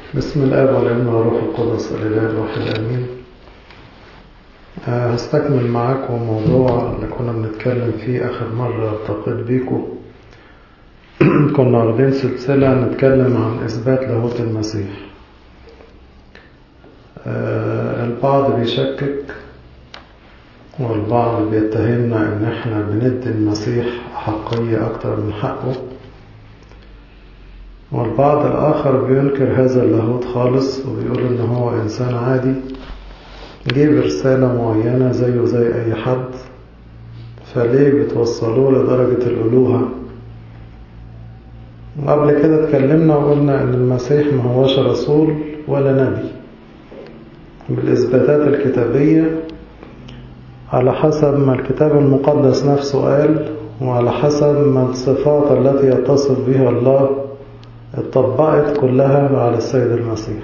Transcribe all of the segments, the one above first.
بسم الاب والابن والروح القدس الاله الواحد امين هستكمل معاكم موضوع اللي كنا بنتكلم فيه اخر مره التقيت بيكم كنا واخدين سلسله نتكلم عن اثبات لاهوت المسيح البعض بيشكك والبعض بيتهمنا ان احنا بندي المسيح حقيه اكتر من حقه والبعض الآخر بينكر هذا اللاهوت خالص وبيقول إن هو إنسان عادي جيب رسالة معينة زيه زي أي حد فليه بتوصلوه لدرجة الألوهة وقبل كده اتكلمنا وقلنا إن المسيح ما هوش رسول ولا نبي بالإثباتات الكتابية على حسب ما الكتاب المقدس نفسه قال وعلى حسب ما الصفات التي يتصف بها الله اتطبقت كلها على السيد المسيح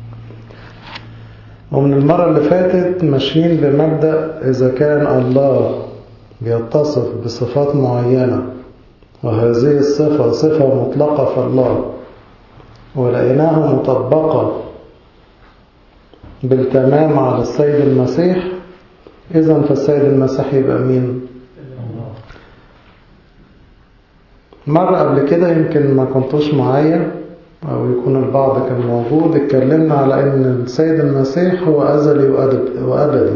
ومن المرة اللي فاتت ماشيين بمبدأ إذا كان الله بيتصف بصفات معينة وهذه الصفة صفة مطلقة في الله ولقيناها مطبقة بالتمام على السيد المسيح إذا فالسيد المسيح يبقى مين؟ مرة قبل كده يمكن ما كنتوش معايا أو يكون البعض كان موجود اتكلمنا على أن السيد المسيح هو أزلي وأبدي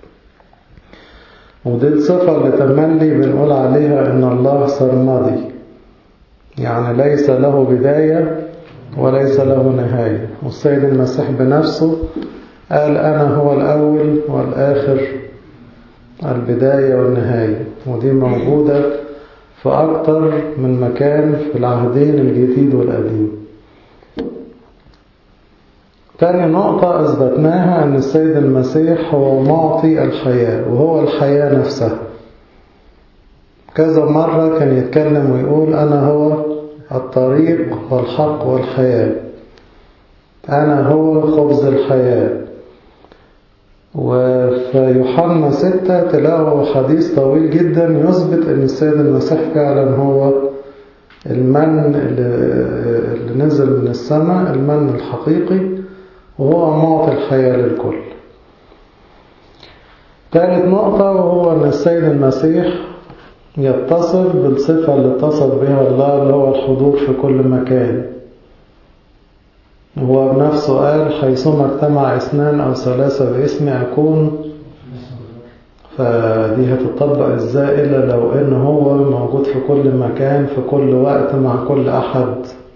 ودي الصفة اللي تملي بنقول عليها أن الله سرمدي يعني ليس له بداية وليس له نهاية والسيد المسيح بنفسه قال أنا هو الأول والآخر البداية والنهاية ودي موجودة في أكتر من مكان في العهدين الجديد والقديم تاني نقطة أثبتناها أن السيد المسيح هو معطي الحياة وهو الحياة نفسها كذا مرة كان يتكلم ويقول أنا هو الطريق والحق والحياة أنا هو خبز الحياة وفي يوحنا ستة تلاقوا حديث طويل جدا يثبت أن السيد المسيح فعلا هو المن اللي نزل من السماء المن الحقيقي وهو معطي الحياة للكل ثالث نقطة وهو أن السيد المسيح يتصف بالصفة اللي اتصف بها الله اللي هو الحضور في كل مكان هو بنفسه قال حيثما اجتمع اثنان أو ثلاثة باسمي أكون فدي هتطبق ازاي إلا لو إن هو موجود في كل مكان في كل وقت مع كل أحد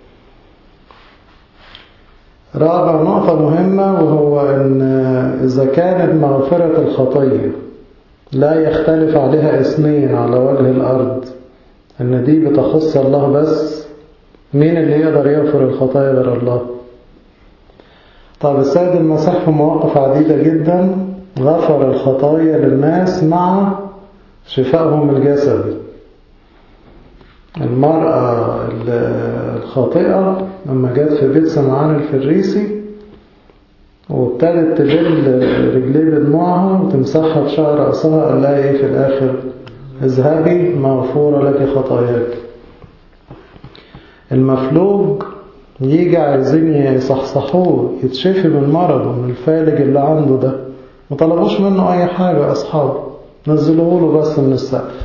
رابع نقطة مهمة وهو أن إذا كانت مغفرة الخطية لا يختلف عليها اثنين على وجه الأرض أن دي بتخص الله بس مين اللي يقدر يغفر الخطايا غير الله طب السيد المسيح في مواقف عديدة جدا غفر الخطايا للناس مع شفائهم الجسدي المرأة الخاطئة لما جت في بيت سمعان الفريسي وابتدت تبل رجليه بدموعها وتمسحها بشعر رأسها قال لها ايه في الآخر اذهبي مغفورة لك خطاياك المفلوج يجي عايزين يصحصحوه يتشفي من مرضه من الفالج اللي عنده ده ما طلبوش منه اي حاجة اصحابه نزلوه له بس من السقف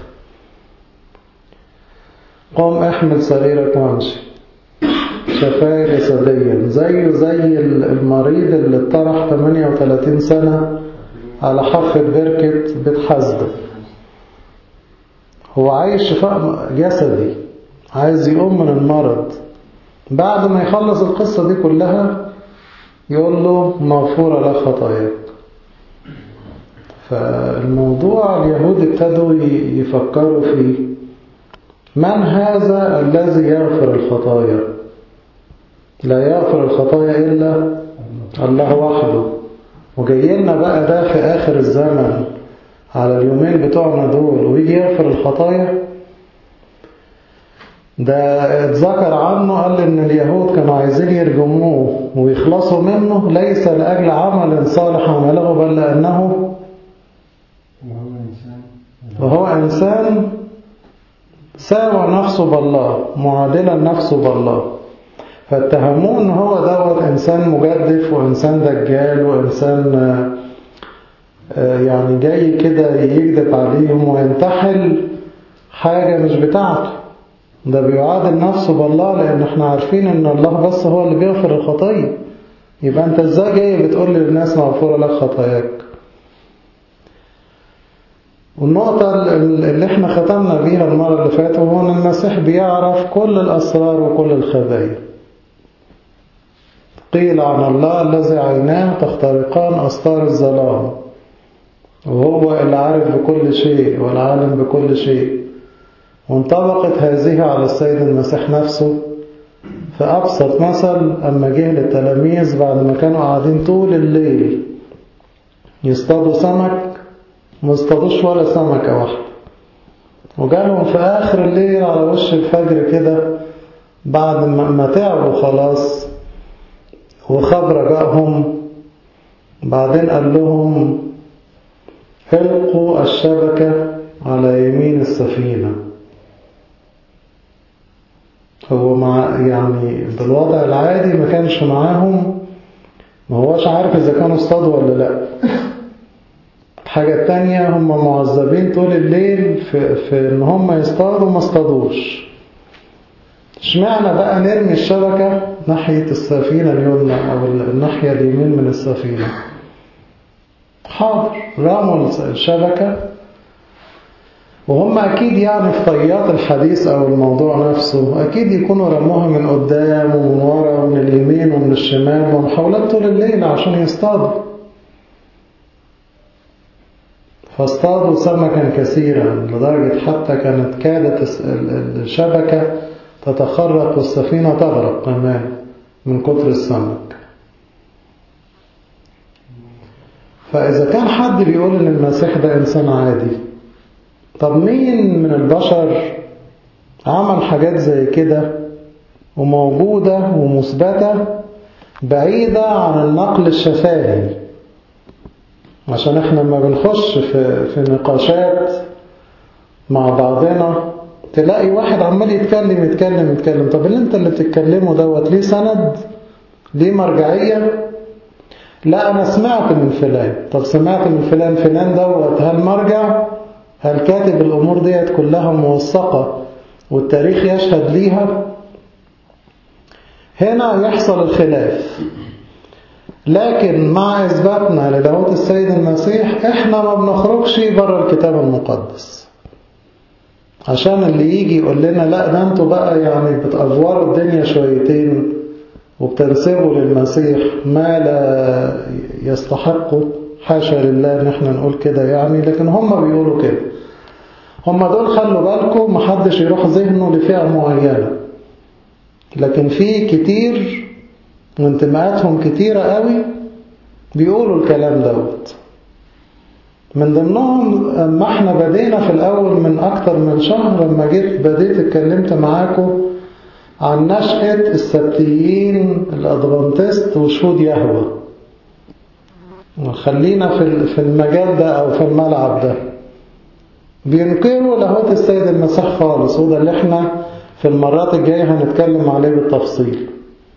قوم احمل سريرك وامشي شفاه جسديا زيه زي المريض اللي اتطرح 38 سنة على حافة بركة بيت حزدة هو عايز شفاء جسدي عايز يقوم من المرض بعد ما يخلص القصة دي كلها يقول له مغفورة لك خطاياك فالموضوع اليهود ابتدوا يفكروا فيه من هذا الذي يغفر الخطايا لا يغفر الخطايا إلا الله وحده وجاي لنا بقى ده في آخر الزمن على اليومين بتوعنا دول ويجي يغفر الخطايا ده اتذكر عنه قال ان اليهود كانوا عايزين يرجموه ويخلصوا منه ليس لأجل عمل صالح عمله بل لأنه وهو إنسان ساوى نفسه بالله معادلا نفسه بالله فاتهموه ان هو دوت إنسان مجدف وإنسان دجال وإنسان يعني جاي كده يكذب عليهم وينتحل حاجة مش بتاعته ده بيعادل نفسه بالله لأن احنا عارفين ان الله بس هو اللي بيغفر الخطايا يبقى انت ازاي جاي بتقول للناس مغفورة لك خطاياك والنقطة اللي احنا ختمنا بيها المرة اللي فاتت هو ان المسيح بيعرف كل الأسرار وكل الخبايا قيل عن الله الذي عيناه تخترقان أستار الظلام وهو اللي عارف بكل شيء والعالم بكل شيء وانطبقت هذه على السيد المسيح نفسه فأبسط مثل أما جه للتلاميذ بعد ما كانوا قاعدين طول الليل يصطادوا سمك ما اصطادوش ولا سمكة واحدة وجالهم في آخر الليل على وش الفجر كده بعد ما تعبوا خلاص وخبر جاءهم بعدين قال لهم القوا الشبكة على يمين السفينة هو مع يعني بالوضع العادي ما كانش معاهم ما هوش عارف إذا كانوا اصطادوا ولا لا الحاجة التانية هم معذبين طول الليل في, في ان هم يصطادوا ما اصطادوش اشمعنى بقى نرمي الشبكة ناحية السفينة اليمنى او الناحية اليمين من السفينة حاضر رموا الشبكة وهم أكيد يعني في طيات الحديث أو الموضوع نفسه أكيد يكونوا رموها من قدام ومن ورا ومن اليمين ومن الشمال ومحاولات طول الليل عشان يصطادوا فاصطادوا سمكا كثيرا لدرجة حتى كانت كادت الشبكة تتخرق والسفينة تغرق كمان من كتر السمك فإذا كان حد بيقول إن المسيح ده إنسان عادي طب مين من البشر عمل حاجات زي كده وموجودة ومثبتة بعيدة عن النقل الشفاهي عشان احنا لما بنخش في, في نقاشات مع بعضنا تلاقي واحد عمال يتكلم يتكلم يتكلم طب اللي انت اللي بتتكلمه دوت ليه سند ليه مرجعية لا انا سمعت من فلان طب سمعت من فلان فلان دوت هل مرجع هل كاتب الامور ديت كلها موثقة والتاريخ يشهد ليها هنا يحصل الخلاف لكن مع إثباتنا للاهوت السيد المسيح إحنا ما بنخرجش بره الكتاب المقدس عشان اللي يجي يقول لنا لا ده انتوا بقى يعني بتأفوروا الدنيا شويتين وبتنسبوا للمسيح ما لا يستحقه حاشا لله ان احنا نقول كده يعني لكن هم بيقولوا كده هم دول خلوا بالكم محدش يروح ذهنه لفئة معينة لكن في كتير وانتماءاتهم كتيرة قوي بيقولوا الكلام دوت من ضمنهم اما احنا بدينا في الاول من اكتر من شهر لما جيت بديت اتكلمت معاكم عن نشأة السبتيين الادفانتست وشهود يهوه خلينا في في المجال ده او في الملعب ده بينكروا لاهوت السيد المسيح خالص وده اللي احنا في المرات الجاية هنتكلم عليه بالتفصيل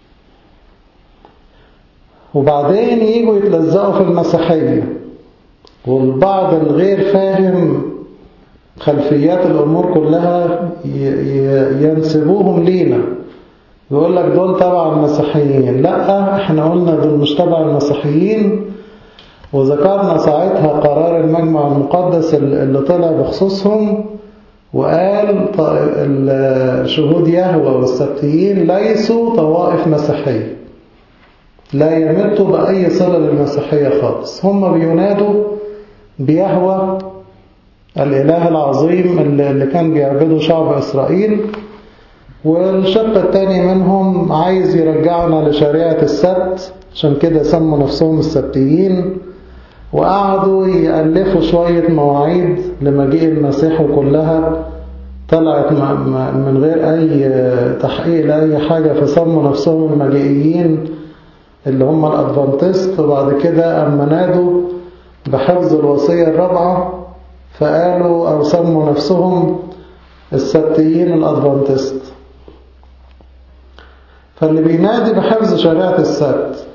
وبعدين يجوا يتلزقوا في المسيحية والبعض الغير فاهم خلفيات الأمور كلها ينسبوهم لينا يقول لك دول تبع المسيحيين لا احنا قلنا دول مش تبع المسيحيين وذكرنا ساعتها قرار المجمع المقدس اللي طلع بخصوصهم وقال شهود يهوى والسبتيين ليسوا طوائف مسيحية لا يمتوا بأي صلة للمسيحية خالص هم بينادوا بيهوى الإله العظيم اللي كان بيعبده شعب إسرائيل والشق الثاني منهم عايز يرجعنا لشريعة السبت عشان كده سموا نفسهم السبتيين وقعدوا يألفوا شوية مواعيد لمجيء المسيح وكلها طلعت من غير أي تحقيق لأي حاجة فسموا نفسهم المجيئيين اللي هم الأدفانتست وبعد كده أما نادوا بحفظ الوصية الرابعة فقالوا أو سموا نفسهم السبتيين الأدفانتست فاللي بينادي بحفظ شريعة السبت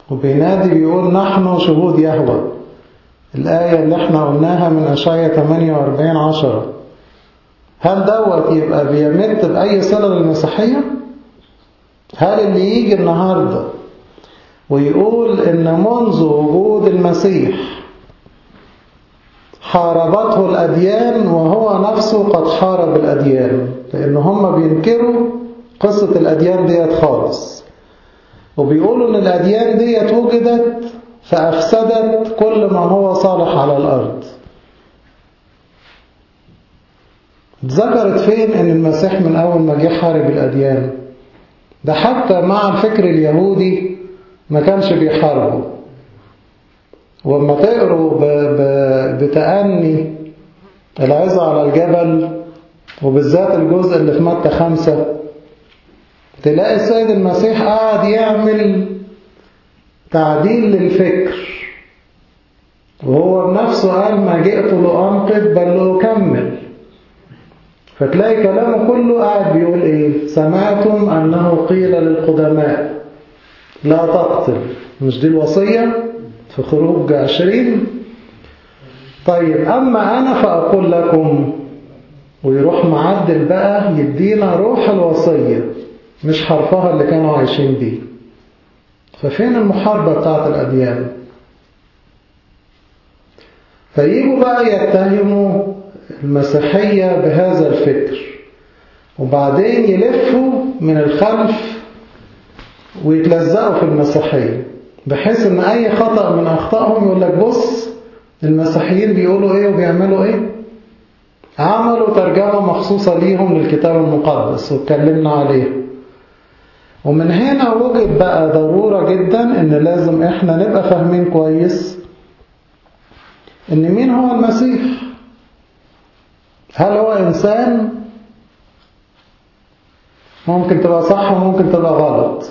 وبينادي بيقول نحن شهود يهوى الآية اللي احنا قلناها من أشعية 48 عشرة هل دوت يبقى بيمت بأي صلة للمسيحية؟ هل اللي يجي النهاردة ويقول إن منذ وجود المسيح حاربته الأديان وهو نفسه قد حارب الأديان لأن هم بينكروا قصة الأديان ديت خالص وبيقولوا إن الأديان ديت وجدت فأفسدت كل ما هو صالح على الأرض ذكرت فين ان المسيح من اول ما جه حارب الاديان ده حتى مع الفكر اليهودي ما كانش بيحاربه وما تقروا ب... ب... بتأني العظة على الجبل وبالذات الجزء اللي في متى خمسة تلاقي السيد المسيح قاعد يعمل تعديل للفكر وهو بنفسه قال ما جئت لأنقذ بل لأكمل فتلاقي كلامه كله قاعد بيقول ايه سمعتم انه قيل للقدماء لا تقتل مش دي الوصية في خروج عشرين طيب اما انا فاقول لكم ويروح معدل بقى يدينا روح الوصية مش حرفها اللي كانوا عايشين بيه ففين المحاربة بتاعت الأديان فيجوا بقى يتهموا المسيحية بهذا الفكر وبعدين يلفوا من الخلف ويتلزقوا في المسيحية بحيث ان اي خطأ من اخطائهم يقول لك بص المسيحيين بيقولوا ايه وبيعملوا ايه عملوا ترجمة مخصوصة ليهم للكتاب المقدس واتكلمنا عليه ومن هنا وجد بقى ضرورة جدا ان لازم احنا نبقى فاهمين كويس ان مين هو المسيح هل هو إنسان ممكن تبقى صح وممكن تبقى غلط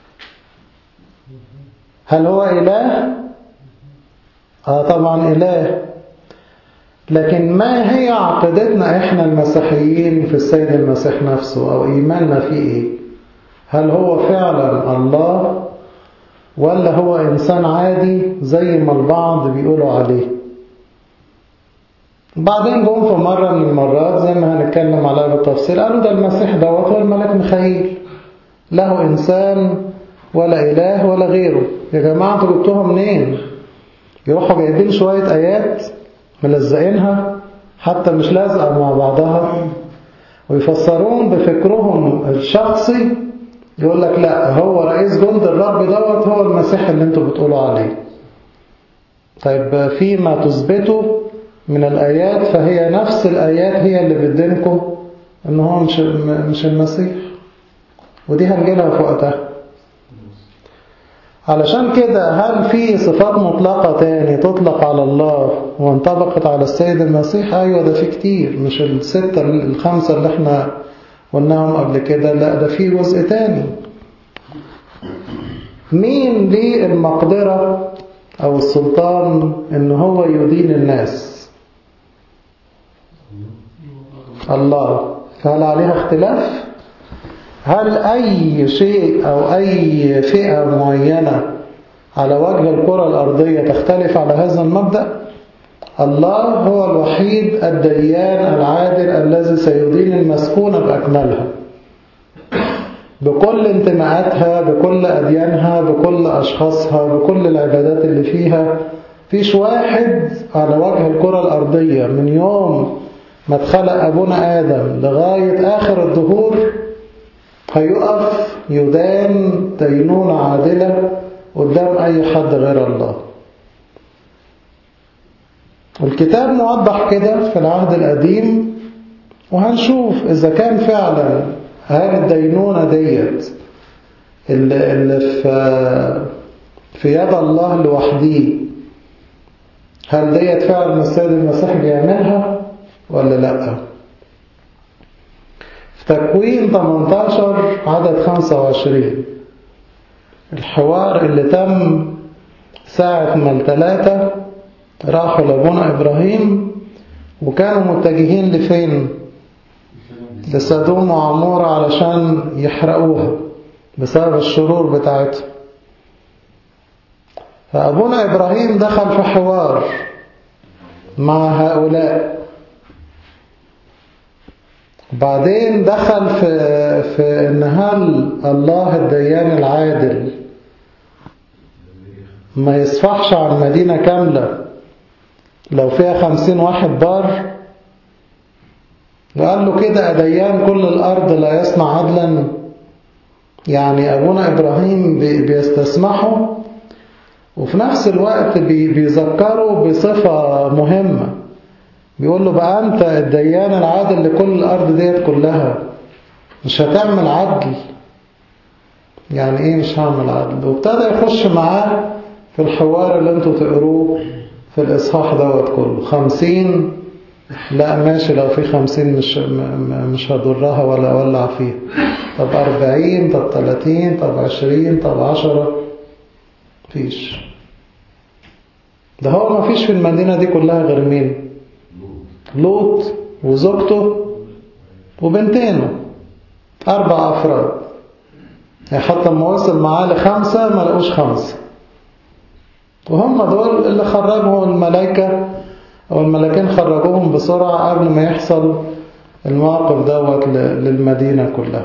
هل هو إله آه طبعا إله لكن ما هي عقيدتنا إحنا المسيحيين في السيد المسيح نفسه أو إيماننا فيه إيه هل هو فعلا الله ولا هو إنسان عادي زي ما البعض بيقولوا عليه بعدين جم في مرة من المرات زي ما هنتكلم عليها بالتفصيل قالوا ده المسيح دوت هو الملك ميخائيل له إنسان ولا إله ولا غيره يا جماعة انتوا جبتوها منين يروحوا جايبين شوية آيات ملزقينها حتى مش لازقة مع بعضها ويفسرون بفكرهم الشخصي يقول لك لا هو رئيس جند الرب دوت هو المسيح اللي انتوا بتقولوا عليه طيب فيما تثبته من الآيات فهي نفس الآيات هي اللي بتدينكم ان هو مش مش المسيح ودي هنجيلها في وقتها علشان كده هل في صفات مطلقة تاني تطلق على الله وانطبقت على السيد المسيح ايوه ده في كتير مش الستة الخمسة اللي احنا قلناهم قبل كده لا ده في جزء تاني مين ليه المقدرة او السلطان ان هو يدين الناس الله فهل عليها اختلاف هل أي شيء أو أي فئة معينة على وجه الكرة الأرضية تختلف على هذا المبدأ الله هو الوحيد الديان العادل الذي سيدين المسكونة بأكملها بكل انتماءاتها بكل أديانها بكل أشخاصها بكل العبادات اللي فيها فيش واحد على وجه الكرة الأرضية من يوم ما اتخلق أبونا آدم لغاية آخر الدهور هيقف يدان دينونة عادلة قدام أي حد غير الله الكتاب موضح كده في العهد القديم وهنشوف إذا كان فعلا هل الدينونة ديت اللي, اللي في, في يد الله لوحده هل ديت فعلا السيد المسيح بيعملها ولا لأ في تكوين 18 عدد 25 الحوار اللي تم ساعة ما الثلاثة راحوا لابونا إبراهيم وكانوا متجهين لفين لسدوم وعمورة علشان يحرقوها بسبب الشرور بتاعتهم فأبونا إبراهيم دخل في حوار مع هؤلاء بعدين دخل في, في إن هل الله الديان العادل ما يصفحش عن مدينة كاملة لو فيها خمسين واحد بار وقال له كده أديان كل الأرض لا يصنع عدلا يعني أبونا إبراهيم بيستسمحه وفي نفس الوقت بيذكره بصفة مهمة بيقول له بقى أنت الديان العادل لكل الأرض ديت كلها مش هتعمل عدل يعني إيه مش هعمل عدل وابتدى يخش معاه في الحوار اللي انتوا تقروه في الإصحاح دوت كله خمسين لا ماشي لو في خمسين مش مش هضرها ولا أولع فيها طب أربعين طب تلاتين طب عشرين طب عشرة فيش ده هو ما فيش في المدينة دي كلها غير مين لوط وزوجته وبنتينه أربع أفراد يعني حتى لما وصل معاه لخمسة ما لقوش خمسة وهم دول اللي خرجوا الملائكة أو الملاكين خرجوهم بسرعة قبل ما يحصل الموقف دوت للمدينة كلها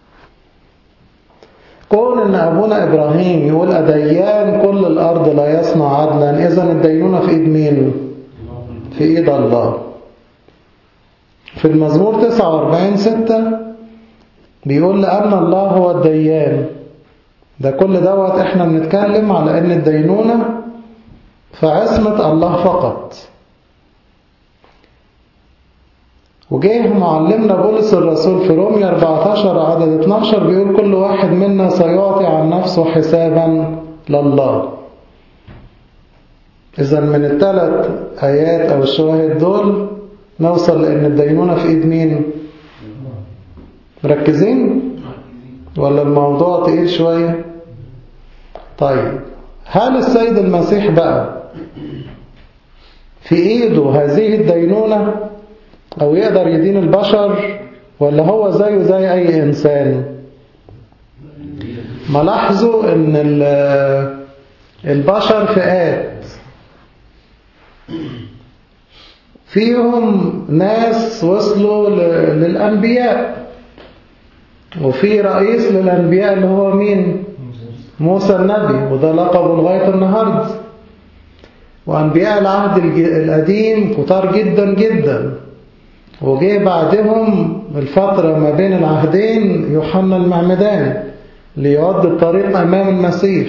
كون ان ابونا ابراهيم يقول اديان كل الارض لا يصنع عدلا اذا الدينونة في ايد مين في ايد الله في المزمور 49 6 بيقول لأن الله هو الديان ده كل دوت احنا بنتكلم على ان الدينونة في عصمة الله فقط وجه معلمنا بولس الرسول في رومية 14 عدد 12 بيقول كل واحد منا سيعطي عن نفسه حسابا لله إذا من الثلاث آيات أو الشواهد دول نوصل لأن الدينونة في إيد مين مركزين ولا الموضوع تقيل شوية طيب هل السيد المسيح بقى في إيده هذه الدينونة أو يقدر يدين البشر ولا هو زيه زي أي إنسان ملاحظوا أن البشر فئات فيهم ناس وصلوا للأنبياء وفي رئيس للأنبياء اللي هو مين موسى النبي وده لقبه لغاية النهاردة وأنبياء العهد القديم كتار جدا جدا وجه بعدهم الفترة ما بين العهدين يوحنا المعمدان ليعد الطريق أمام المسيح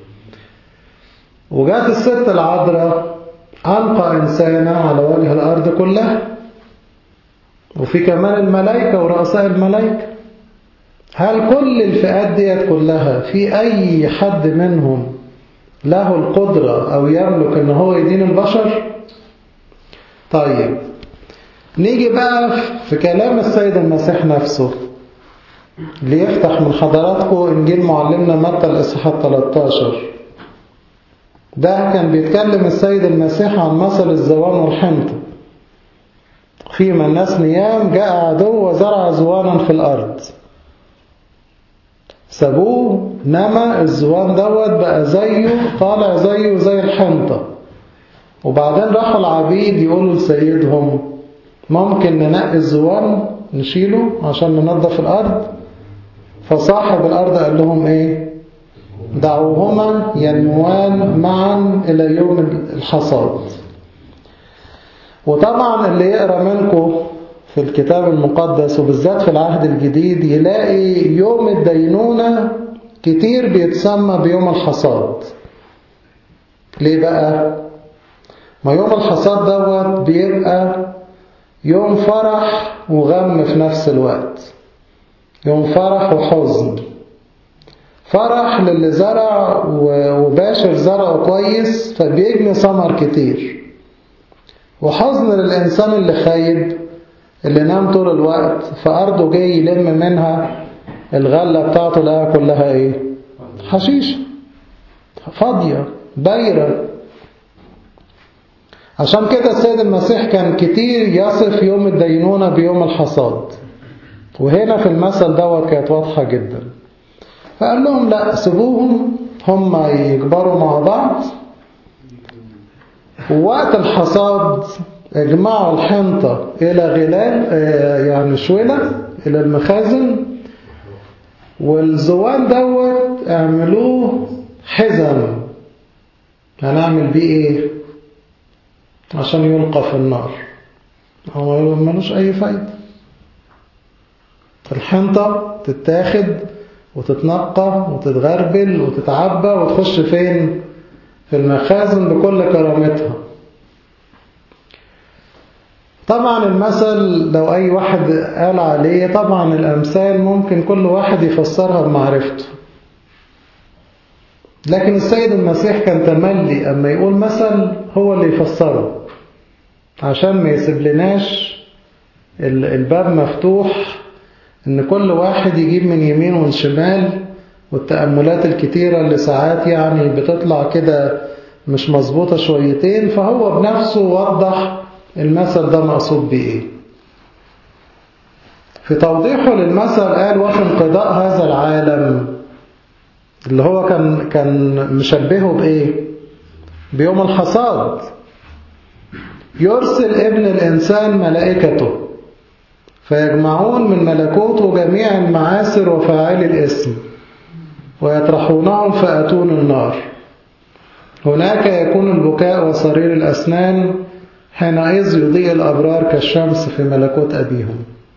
وجات الست العذراء ألقى إنسانا على وجه الأرض كلها وفي كمان الملائكة ورؤساء الملائكة هل كل الفئات ديت كلها في أي حد منهم له القدرة أو يملك أن هو يدين البشر طيب نيجي بقى في كلام السيد المسيح نفسه ليفتح من حضراتكم إنجيل معلمنا متى الإصحاح 13 ده كان بيتكلم السيد المسيح عن مثل الزوان والحنطة فيما الناس نيام جاء عدو وزرع زوانا في الأرض سابوه نما الزوان دوت بقى زيه طالع زيه زي الحنطة وبعدين راحوا العبيد يقولوا لسيدهم ممكن ننقي الزوان نشيله عشان ننظف الأرض فصاحب الأرض قال لهم إيه دعوهما ينموان معا إلى يوم الحصاد وطبعا اللي يقرأ منكم في الكتاب المقدس وبالذات في العهد الجديد يلاقي يوم الدينونة كتير بيتسمى بيوم الحصاد ليه بقى؟ ما يوم الحصاد دوت بيبقى يوم فرح وغم في نفس الوقت يوم فرح وحزن فرح للي زرع وباشر زرعه كويس فبيجني ثمر كتير وحزن للإنسان اللي خايب اللي نام طول الوقت فأرضه جاي يلم منها الغلة بتاعته لقاها كلها ايه حشيشة فاضية بايرة عشان كده السيد المسيح كان كتير يصف يوم الدينونة بيوم الحصاد وهنا في المثل دوت كانت واضحة جدا فقال لهم لا سيبوهم هم يكبروا مع بعض ووقت الحصاد اجمعوا الحنطة إلى غلال يعني شولة إلى المخازن والزوان دوت اعملوه حزم هنعمل بيه ايه عشان يلقى في النار هو ملوش اي فايدة الحنطة تتاخد وتتنقى وتتغربل وتتعبى وتخش فين في المخازن بكل كرامتها طبعا المثل لو أي واحد قال عليه طبعا الأمثال ممكن كل واحد يفسرها بمعرفته لكن السيد المسيح كان تملي أما يقول مثل هو اللي يفسره عشان ما يسيب لناش الباب مفتوح ان كل واحد يجيب من يمين ومن شمال والتأملات الكتيرة اللي ساعات يعني بتطلع كده مش مظبوطة شويتين فهو بنفسه وضح المثل ده مقصود بإيه في توضيحه للمثل قال وفي انقضاء هذا العالم اللي هو كان كان مشبهه بإيه بيوم الحصاد يرسل ابن الإنسان ملائكته فيجمعون من ملكوته جميع المعاسر وفاعلي الاسم ويطرحونهم فأتون النار هناك يكون البكاء وصرير الأسنان حينئذ يضيء الأبرار كالشمس في ملكوت أبيهم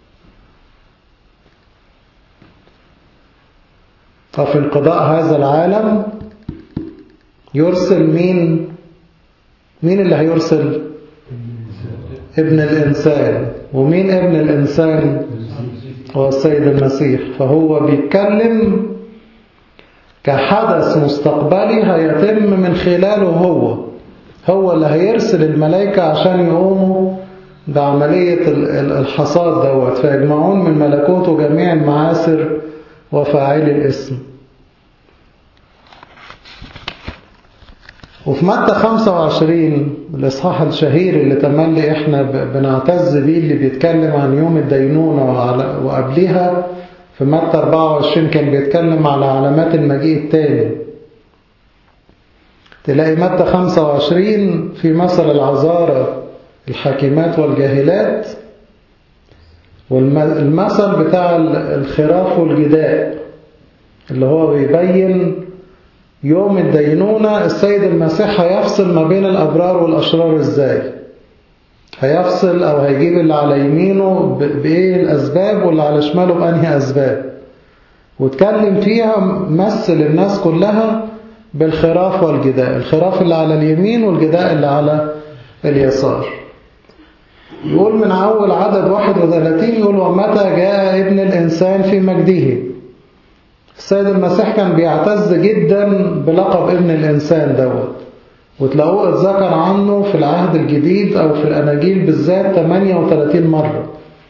ففي انقضاء هذا العالم يرسل مين مين اللي هيرسل ابن الإنسان ومين ابن الإنسان هو السيد المسيح فهو بيتكلم كحدث مستقبلي هيتم من خلاله هو هو اللي هيرسل الملائكة عشان يقوموا بعملية الحصاد دوت فيجمعون من ملكوته جميع المعاسر وفاعلي الاسم وفي متى 25 الإصحاح الشهير اللي تملي إحنا بنعتز بيه اللي بيتكلم عن يوم الدينونة وقبلها في متى 24 كان بيتكلم على علامات المجيء التاني تلاقي متى 25 في مثل العذارى الحاكمات والجاهلات والمثل بتاع الخراف والجداء اللي هو بيبين يوم الدينونة السيد المسيح هيفصل ما بين الأبرار والأشرار إزاي هيفصل أو هيجيب اللي على يمينه بإيه الأسباب واللي على شماله بأنهي أسباب واتكلم فيها مثل الناس كلها بالخراف والجداء الخراف اللي على اليمين والجداء اللي على اليسار يقول من أول عدد 31 يقول ومتى جاء ابن الإنسان في مجده السيد المسيح كان بيعتز جدا بلقب ابن الإنسان دوت وتلاقوه اتذكر عنه في العهد الجديد أو في الأناجيل بالذات 38 مرة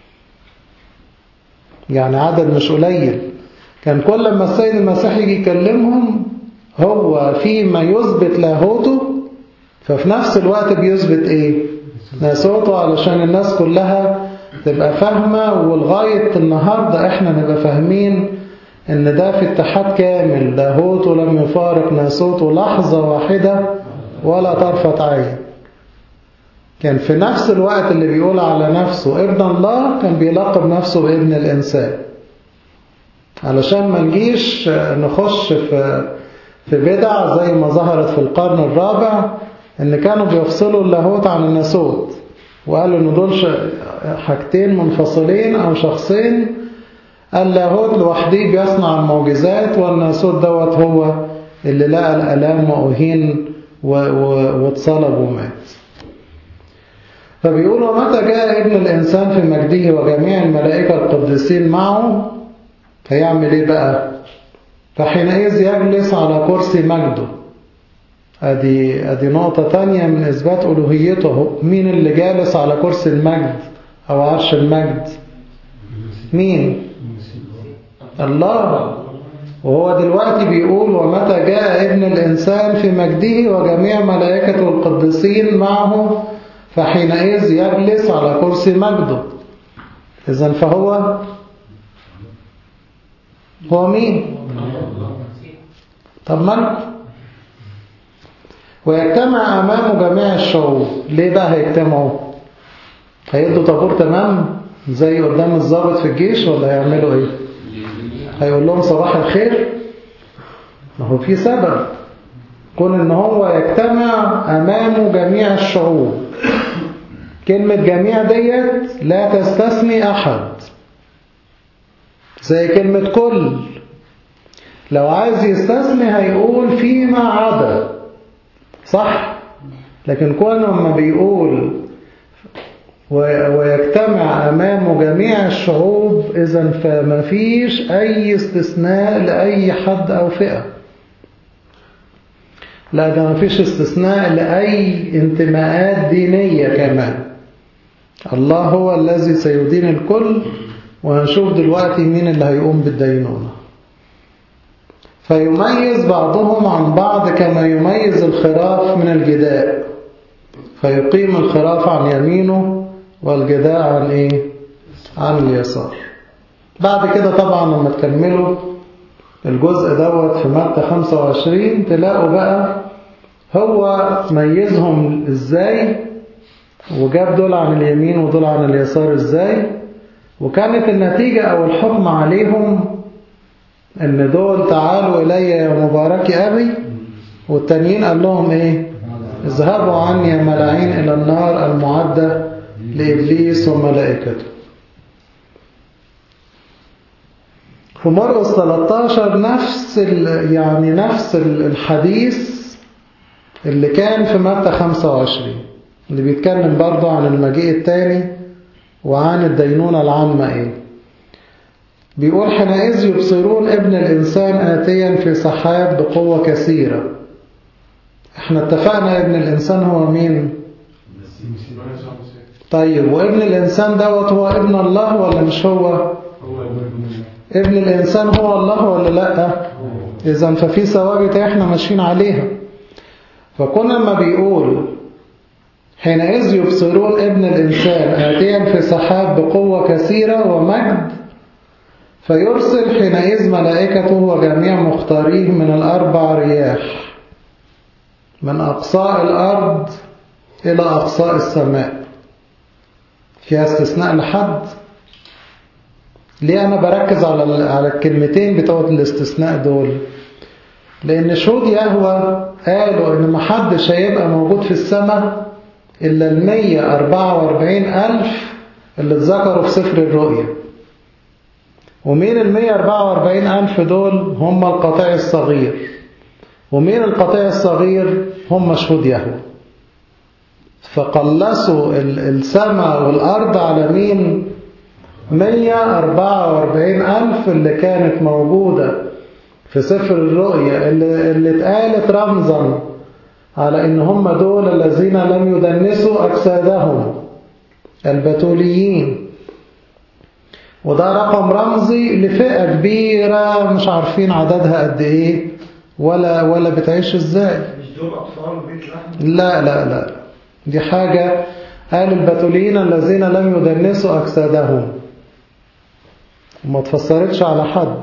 يعني عدد مش قليل كان كل ما السيد المسيح يجي يكلمهم هو فيما يثبت لاهوته ففي نفس الوقت بيثبت ايه ناسوته علشان الناس كلها تبقى فاهمة ولغاية النهاردة احنا نبقى فاهمين ان ده في اتحاد كامل لاهوته لم يفارق ناسوته لحظة واحدة ولا طرفة عين كان في نفس الوقت اللي بيقول على نفسه ابن الله كان بيلقب نفسه بابن الإنسان علشان ما نجيش نخش في في بدع زي ما ظهرت في القرن الرابع ان كانوا بيفصلوا اللاهوت عن الناسوت وقالوا ان دول حاجتين منفصلين او شخصين اللاهوت لوحده بيصنع المعجزات والناسوت دوت هو اللي لقى الالام واهين واتصلب ومات فبيقول ومتى جاء ابن الإنسان في مجده وجميع الملائكة القديسين معه هيعمل ايه بقى فحينئذ يجلس على كرسي مجده ادي ادي نقطة تانية من اثبات الوهيته مين اللي جالس على كرسي المجد او عرش المجد مين الله وهو دلوقتي بيقول ومتى جاء ابن الإنسان في مجده وجميع ملائكته القديسين معه فحينئذ يجلس على كرسي مجده إذن فهو هو مين طب من ويجتمع أمامه جميع الشعوب ليه بقى هيجتمعوا هيدوا طابور تمام زي قدام الضابط في الجيش ولا هيعملوا ايه هيقول لهم صباح الخير ما هو في سبب كون ان هو يجتمع امامه جميع الشعوب كلمة جميع ديت لا تستثني احد زي كلمة كل لو عايز يستثني هيقول فيما عدا صح لكن كون لما بيقول ويجتمع أمامه جميع الشعوب إذا فما فيش أي استثناء لأي حد أو فئة لا ده ما فيش استثناء لأي انتماءات دينية كمان الله هو الذي سيدين الكل وهنشوف دلوقتي مين اللي هيقوم بالدينونة فيميز بعضهم عن بعض كما يميز الخراف من الجداء فيقيم الخراف عن يمينه والجداء عن ايه عن اليسار بعد كده طبعا لما تكملوا الجزء دوت في متى 25 تلاقوا بقى هو ميزهم ازاي وجاب دول عن اليمين ودول عن اليسار ازاي وكانت النتيجة او الحكم عليهم ان دول تعالوا الي يا مبارك ابي والتانيين قال لهم ايه اذهبوا عني يا ملاعين الى النار المعدة لابليس وملائكته في مرقس 13 نفس يعني نفس الحديث اللي كان في متى 25 اللي بيتكلم برضه عن المجيء الثاني وعن الدينونة العامة ايه بيقول حينئذ يبصرون ابن الإنسان آتيا في سحاب بقوة كثيرة احنا اتفقنا ابن الإنسان هو مين طيب وابن الإنسان دوت هو ابن الله ولا مش هو ابن الإنسان هو الله ولا لا إذا ففي ثوابت احنا ماشيين عليها فكنا ما بيقول حينئذ يبصرون ابن الإنسان آتيا في سحاب بقوة كثيرة ومجد فيرسل حينئذ ملائكته وجميع مختاريه من الأربع رياح من أقصاء الأرض إلى أقصاء السماء فيها استثناء لحد ليه أنا بركز على على الكلمتين بتوع الاستثناء دول لأن شهود يهوى قالوا إن محدش هيبقى موجود في السماء إلا المية أربعة واربعين ألف اللي اتذكروا في سفر الرؤيا ومين المية أربعة واربعين ألف دول هم القطيع الصغير ومين القطيع الصغير هم شهود يهوى فقلصوا السماء والأرض على مين مية أربعة واربعين ألف اللي كانت موجودة في سفر الرؤيا اللي, اللي اتقالت رمزا على ان هم دول الذين لم يدنسوا أجسادهم البتوليين وده رقم رمزي لفئة كبيرة مش عارفين عددها قد ايه ولا ولا بتعيش ازاي مش دول أطفال بيت لحم لا لا لا دي حاجة قال البتوليين الذين لم يدنسوا أجسادهم وما تفسرتش على حد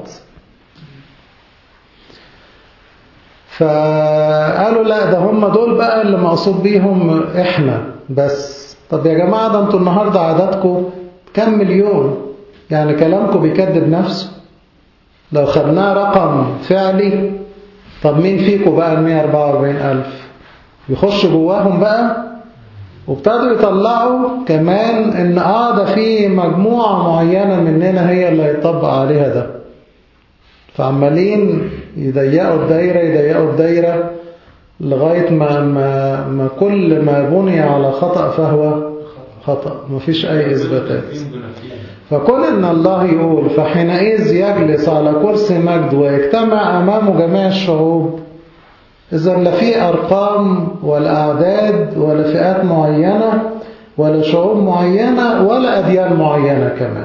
فقالوا لا ده هم دول بقى اللي مقصود بيهم احنا بس طب يا جماعة ده انتوا النهاردة عددكم كم مليون يعني كلامكم بيكذب نفسه لو خدناه رقم فعلي طب مين فيكم بقى ال 144 ألف يخش جواهم بقى وابتدوا يطلعوا كمان ان اه ده في مجموعة معينة مننا هي اللي هيطبق عليها ده فعمالين يضيقوا الدايرة يضيقوا الدايرة لغاية ما, ما, ما كل ما بني على خطأ فهو خطأ مفيش أي إثباتات فكون أن الله يقول فحينئذ يجلس على كرسي مجد ويجتمع أمامه جميع الشعوب إذا لا في أرقام ولا أعداد ولا فئات معينة ولا شعوب معينة ولا أديان معينة كمان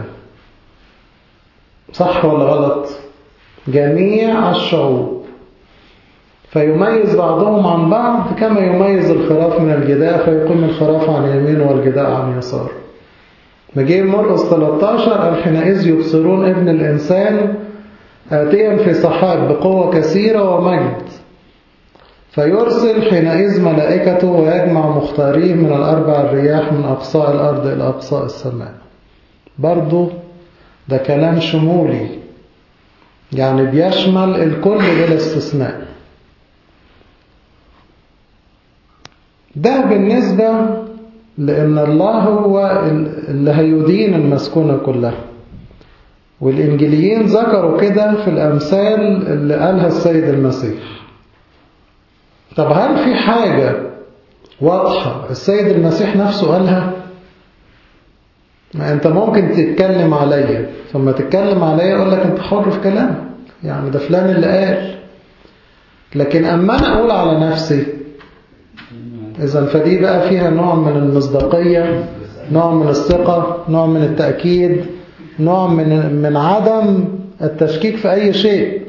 صح ولا غلط جميع الشعوب فيميز بعضهم عن بعض كما يميز الخراف من الجداء فيقوم الخراف عن يمين والجداء عن يسار نجيب مرقس 13 قال حينئذ يبصرون ابن الإنسان آتيا في سحاب بقوة كثيرة ومجد فيرسل حينئذ ملائكته ويجمع مختاريه من الأربع الرياح من أقصاء الأرض إلى أقصاء السماء برضو ده كلام شمولي يعني بيشمل الكل بلا استثناء ده بالنسبة لأن الله هو اللي هيدين المسكونة كلها والإنجليين ذكروا كده في الأمثال اللي قالها السيد المسيح طب هل في حاجة واضحة السيد المسيح نفسه قالها ما أنت ممكن تتكلم عليا ثم تتكلم عليا أقول لك أنت حر في كلامك يعني ده فلان اللي قال لكن أما أنا أقول على نفسي إذا فدي بقى فيها نوع من المصداقية نوع من الثقة نوع من التأكيد نوع من من عدم التشكيك في أي شيء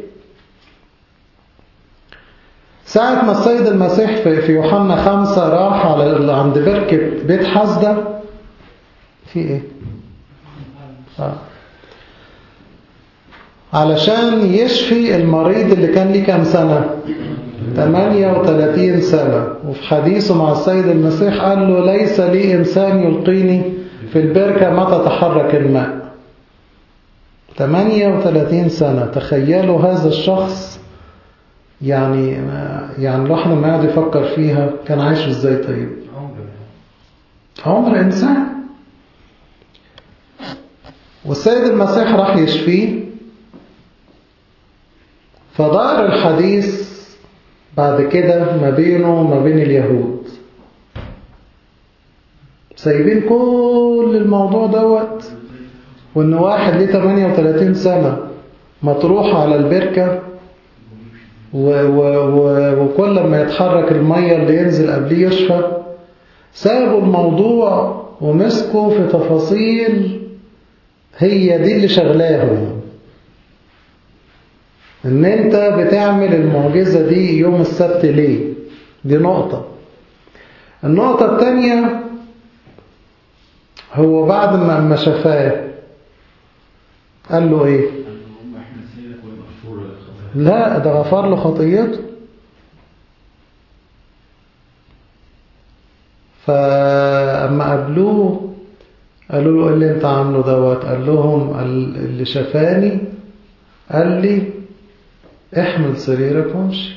ساعة ما السيد المسيح في يوحنا خمسة راح على عند بركة بيت حسدة في ايه؟ آه. علشان يشفي المريض اللي كان ليه كام سنة 38 سنة وفي حديثه مع السيد المسيح قال له ليس لي إنسان يلقيني في البركة متى تحرك الماء 38 سنة تخيلوا هذا الشخص يعني يعني الواحد لما يقعد يفكر فيها كان عايش ازاي طيب عمر إنسان والسيد المسيح راح يشفيه فدار الحديث بعد كده ما بينه وما بين اليهود سايبين كل الموضوع دوت وان واحد ليه 38 سنة مطروح على البركة و و و وكل ما يتحرك المية اللي ينزل قبليه يشفى سابوا الموضوع ومسكوا في تفاصيل هي دي اللي شغلاهم ان انت بتعمل المعجزة دي يوم السبت ليه دي نقطة النقطة التانية هو بعد ما ما شفاه قال له ايه لا ده غفر له خطيته فأما قابلوه قالوا له ايه اللي انت عامله دوت قال لهم اللي شفاني قال لي احمل سريرك وامشي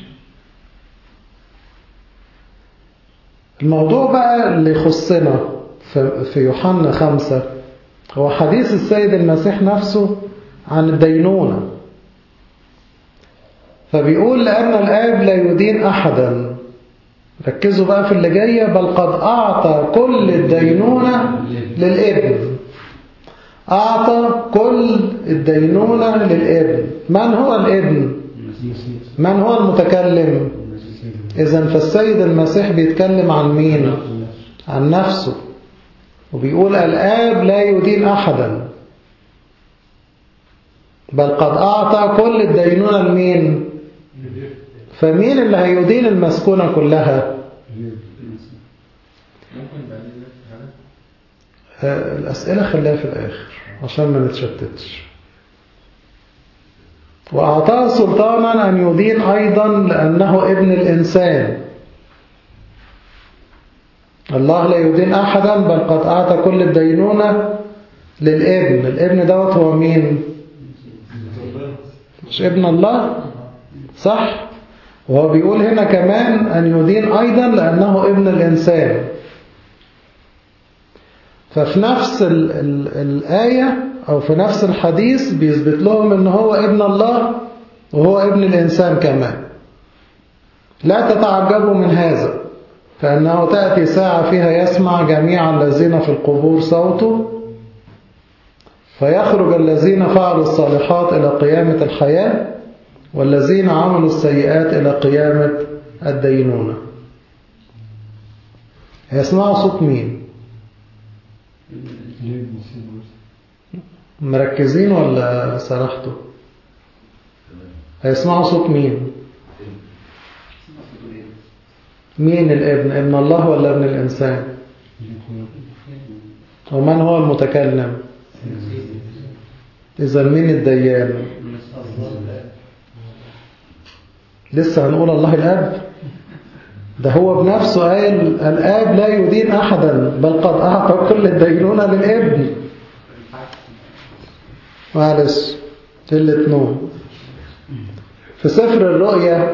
الموضوع بقى اللي يخصنا في يوحنا خمسة هو حديث السيد المسيح نفسه عن الدينونة فبيقول لأن الآب لا يدين أحدا ركزوا بقى في اللي جاية بل قد أعطى كل الدينونة للابن أعطى كل الدينونة للابن من هو الابن من هو المتكلم إذا فالسيد المسيح بيتكلم عن مين عن نفسه وبيقول الآب لا يدين أحدا بل قد أعطى كل الدينونة لمين فمين اللي هيدين المسكونة كلها الأسئلة خليها في الآخر عشان ما نتشتتش وأعطاه سلطانا أن يدين أيضا لأنه ابن الإنسان الله لا يدين أحدا بل قد أعطى كل الدينونة للابن الابن دوت هو مين مش ابن الله صح وهو بيقول هنا كمان أن يدين أيضا لأنه ابن الإنسان ففي نفس ال ال الآية أو في نفس الحديث بيثبت لهم أن هو ابن الله وهو ابن الإنسان كمان لا تتعجبوا من هذا فإنه تأتي ساعة فيها يسمع جميع الذين في القبور صوته فيخرج الذين فعلوا الصالحات إلى قيامة الحياة والذين عملوا السيئات إلى قيامة الدينونة هيسمعوا صوت مين مركزين ولا سرحتوا هيسمعوا صوت مين مين الابن ابن الله ولا ابن الإنسان ومن هو المتكلم إذا مين الديان لسه هنقول الله الأب ده هو بنفسه قال الآب لا يدين أحدا بل قد أعطى كل الدينونة للابن معلش قلة نوم في سفر الرؤيا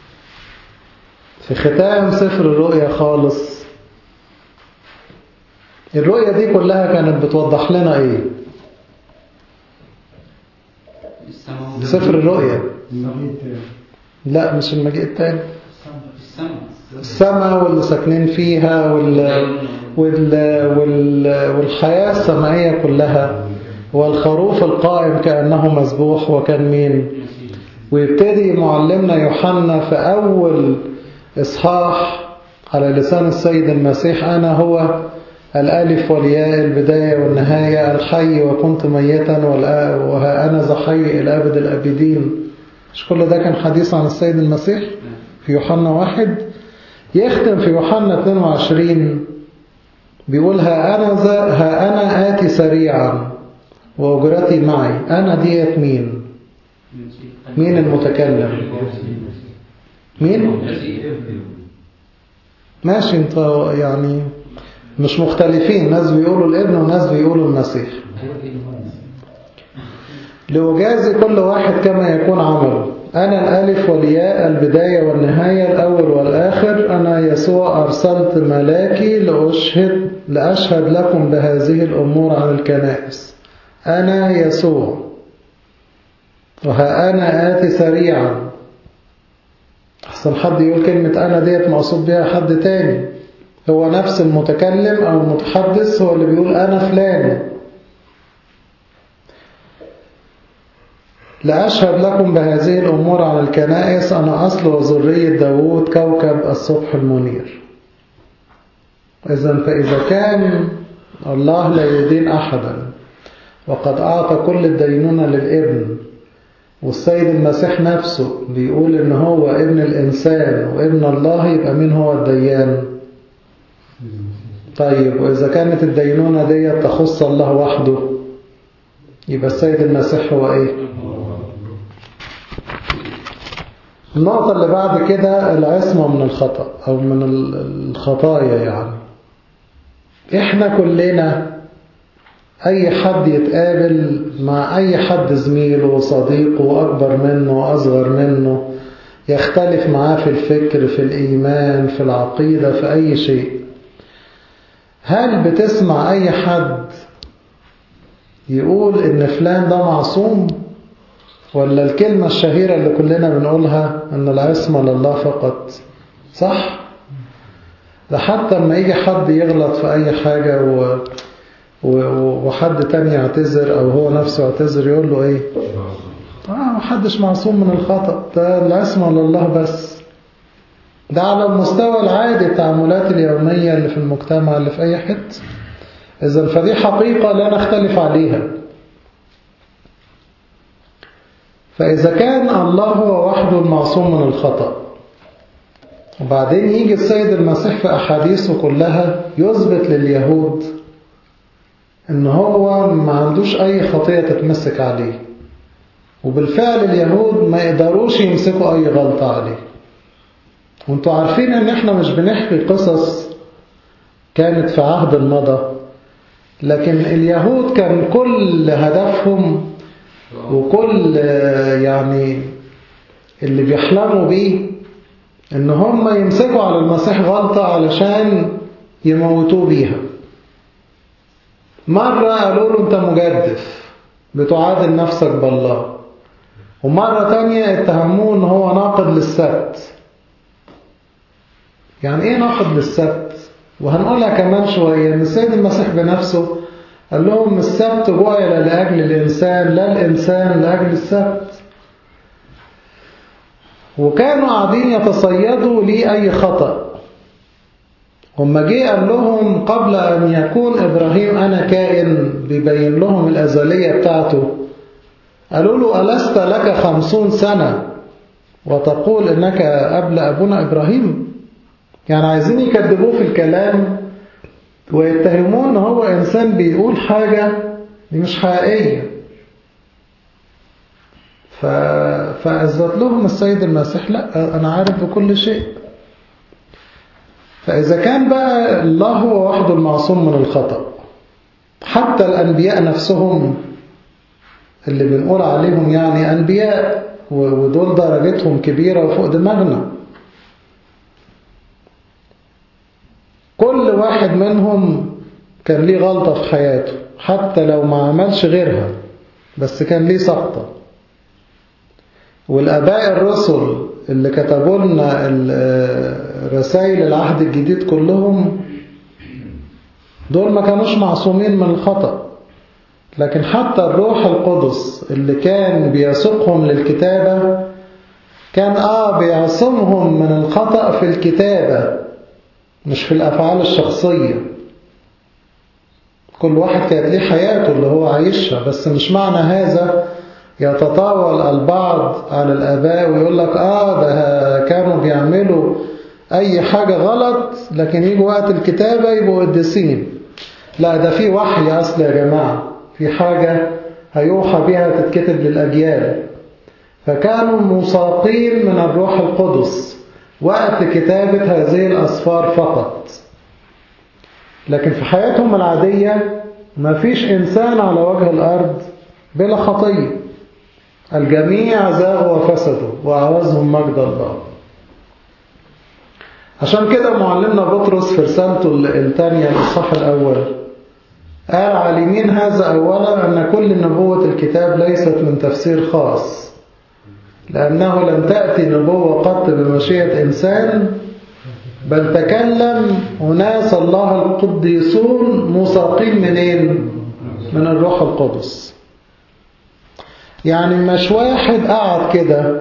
في ختام سفر الرؤيا خالص الرؤيا دي كلها كانت بتوضح لنا ايه السماء سفر الرؤيا المجيء التاني لا مش المجيء التاني السماء السماء واللي ساكنين فيها وال... وال... وال... والحياة السمائية كلها والخروف القائم كأنه مذبوح وكان مين ويبتدي معلمنا يوحنا في أول إصحاح على لسان السيد المسيح أنا هو الألف والياء البداية والنهاية الحي وكنت ميتا والآ- وها أنا ذا حي إلى أبد الأبدين مش كل ده كان حديث عن السيد المسيح في يوحنا واحد يختم في يوحنا 22 بيقول ها أنا ذا ها أنا آتي سريعا وأجرتي معي أنا ديت مين مين المتكلم مين ماشي انت يعني مش مختلفين ناس بيقولوا الابن وناس بيقولوا المسيح لأجازي كل واحد كما يكون عمله أنا الألف والياء البداية والنهاية الأول والآخر أنا يسوع أرسلت ملاكي لأشهد لأشهد لكم بهذه الأمور عن الكنائس أنا يسوع وها أنا آتي سريعا أحسن حد يقول كلمة أنا ديت مقصود بها حد تاني هو نفس المتكلم أو المتحدث هو اللي بيقول أنا فلان لأشهد لكم بهذه الأمور عن الكنائس أنا أصل وذرية داوود كوكب الصبح المنير إذا فإذا كان الله لا يدين أحدا وقد أعطى كل الدينونة للابن والسيد المسيح نفسه بيقول إن هو ابن الإنسان وابن الله يبقى مين هو الديان طيب وإذا كانت الدينونة دي تخص الله وحده يبقى السيد المسيح هو إيه النقطة اللي بعد كده العصمة من الخطأ أو من الخطايا يعني إحنا كلنا أي حد يتقابل مع أي حد زميله وصديقه أكبر منه وأصغر منه يختلف معاه في الفكر في الإيمان في العقيدة في أي شيء هل بتسمع أي حد يقول إن فلان ده معصوم ولا الكلمة الشهيرة اللي كلنا بنقولها أن العصمة لله فقط صح؟ ده حتى لما يجي حد يغلط في أي حاجة و... و... وحد تاني يعتذر أو هو نفسه يعتذر يقول له إيه؟ آه محدش معصوم من الخطأ ده العصمة لله بس ده على المستوى العادي التعاملات اليومية اللي في المجتمع اللي في أي حتة إذا فدي حقيقة لا نختلف عليها فإذا كان الله هو وحده المعصوم من الخطأ وبعدين يجي السيد المسيح في أحاديثه كلها يثبت لليهود إن هو ما عندوش أي خطية تتمسك عليه وبالفعل اليهود ما يقدروش يمسكوا أي غلطة عليه وانتوا عارفين ان احنا مش بنحكي قصص كانت في عهد المضى لكن اليهود كان كل هدفهم وكل يعني اللي بيحلموا بيه ان هم يمسكوا على المسيح غلطة علشان يموتوه بيها مرة قالوا له انت مجدف بتعادل نفسك بالله ومرة تانية اتهموه ان هو ناقد للسبت يعني ايه ناقد للسبت وهنقولها كمان شوية ان السيد المسيح بنفسه قال لهم السبت جعل لأجل الإنسان لا الإنسان لأجل السبت وكانوا قاعدين يتصيدوا ليه أي خطأ وما جه قال لهم قبل أن يكون إبراهيم أنا كائن بيبين لهم الأزلية بتاعته قالوا له ألست لك خمسون سنة وتقول إنك قبل أبونا إبراهيم يعني عايزين يكذبوه في الكلام ويتهموه ان هو انسان بيقول حاجة دي مش حقيقية ف... فأثبت لهم السيد المسيح لا أنا عارف بكل شيء فإذا كان بقى الله هو وحده المعصوم من الخطأ حتى الأنبياء نفسهم اللي بنقول عليهم يعني أنبياء ودول درجتهم كبيرة وفوق دماغنا كل واحد منهم كان ليه غلطة في حياته حتى لو ما عملش غيرها بس كان ليه سقطة والآباء الرسل اللي كتبوا لنا رسائل العهد الجديد كلهم دول ما كانوش معصومين من الخطأ لكن حتى الروح القدس اللي كان بيسوقهم للكتابة كان آه بيعصمهم من الخطأ في الكتابة مش في الأفعال الشخصية كل واحد كانت ليه حياته اللي هو عايشها بس مش معنى هذا يتطاول البعض على الآباء ويقول لك آه ده كانوا بيعملوا أي حاجة غلط لكن يجوا وقت الكتابة يبقوا قديسين لا ده في وحي أصل يا جماعة في حاجة هيوحى بها تتكتب للأجيال فكانوا مساقين من الروح القدس وقت كتابة هذه الأسفار فقط لكن في حياتهم العادية ما فيش إنسان على وجه الأرض بلا خطية الجميع زاغوا وفسدوا وأعوزهم مجد الله عشان كده معلمنا بطرس في رسالته الثانية الإصحاح الأول قال عالمين هذا أولا أن كل نبوة الكتاب ليست من تفسير خاص لأنه لم تأتي نبوة قط بمشيئة إنسان بل تكلم أناس الله القديسون مساقين منين؟ من الروح القدس يعني مش واحد قعد كده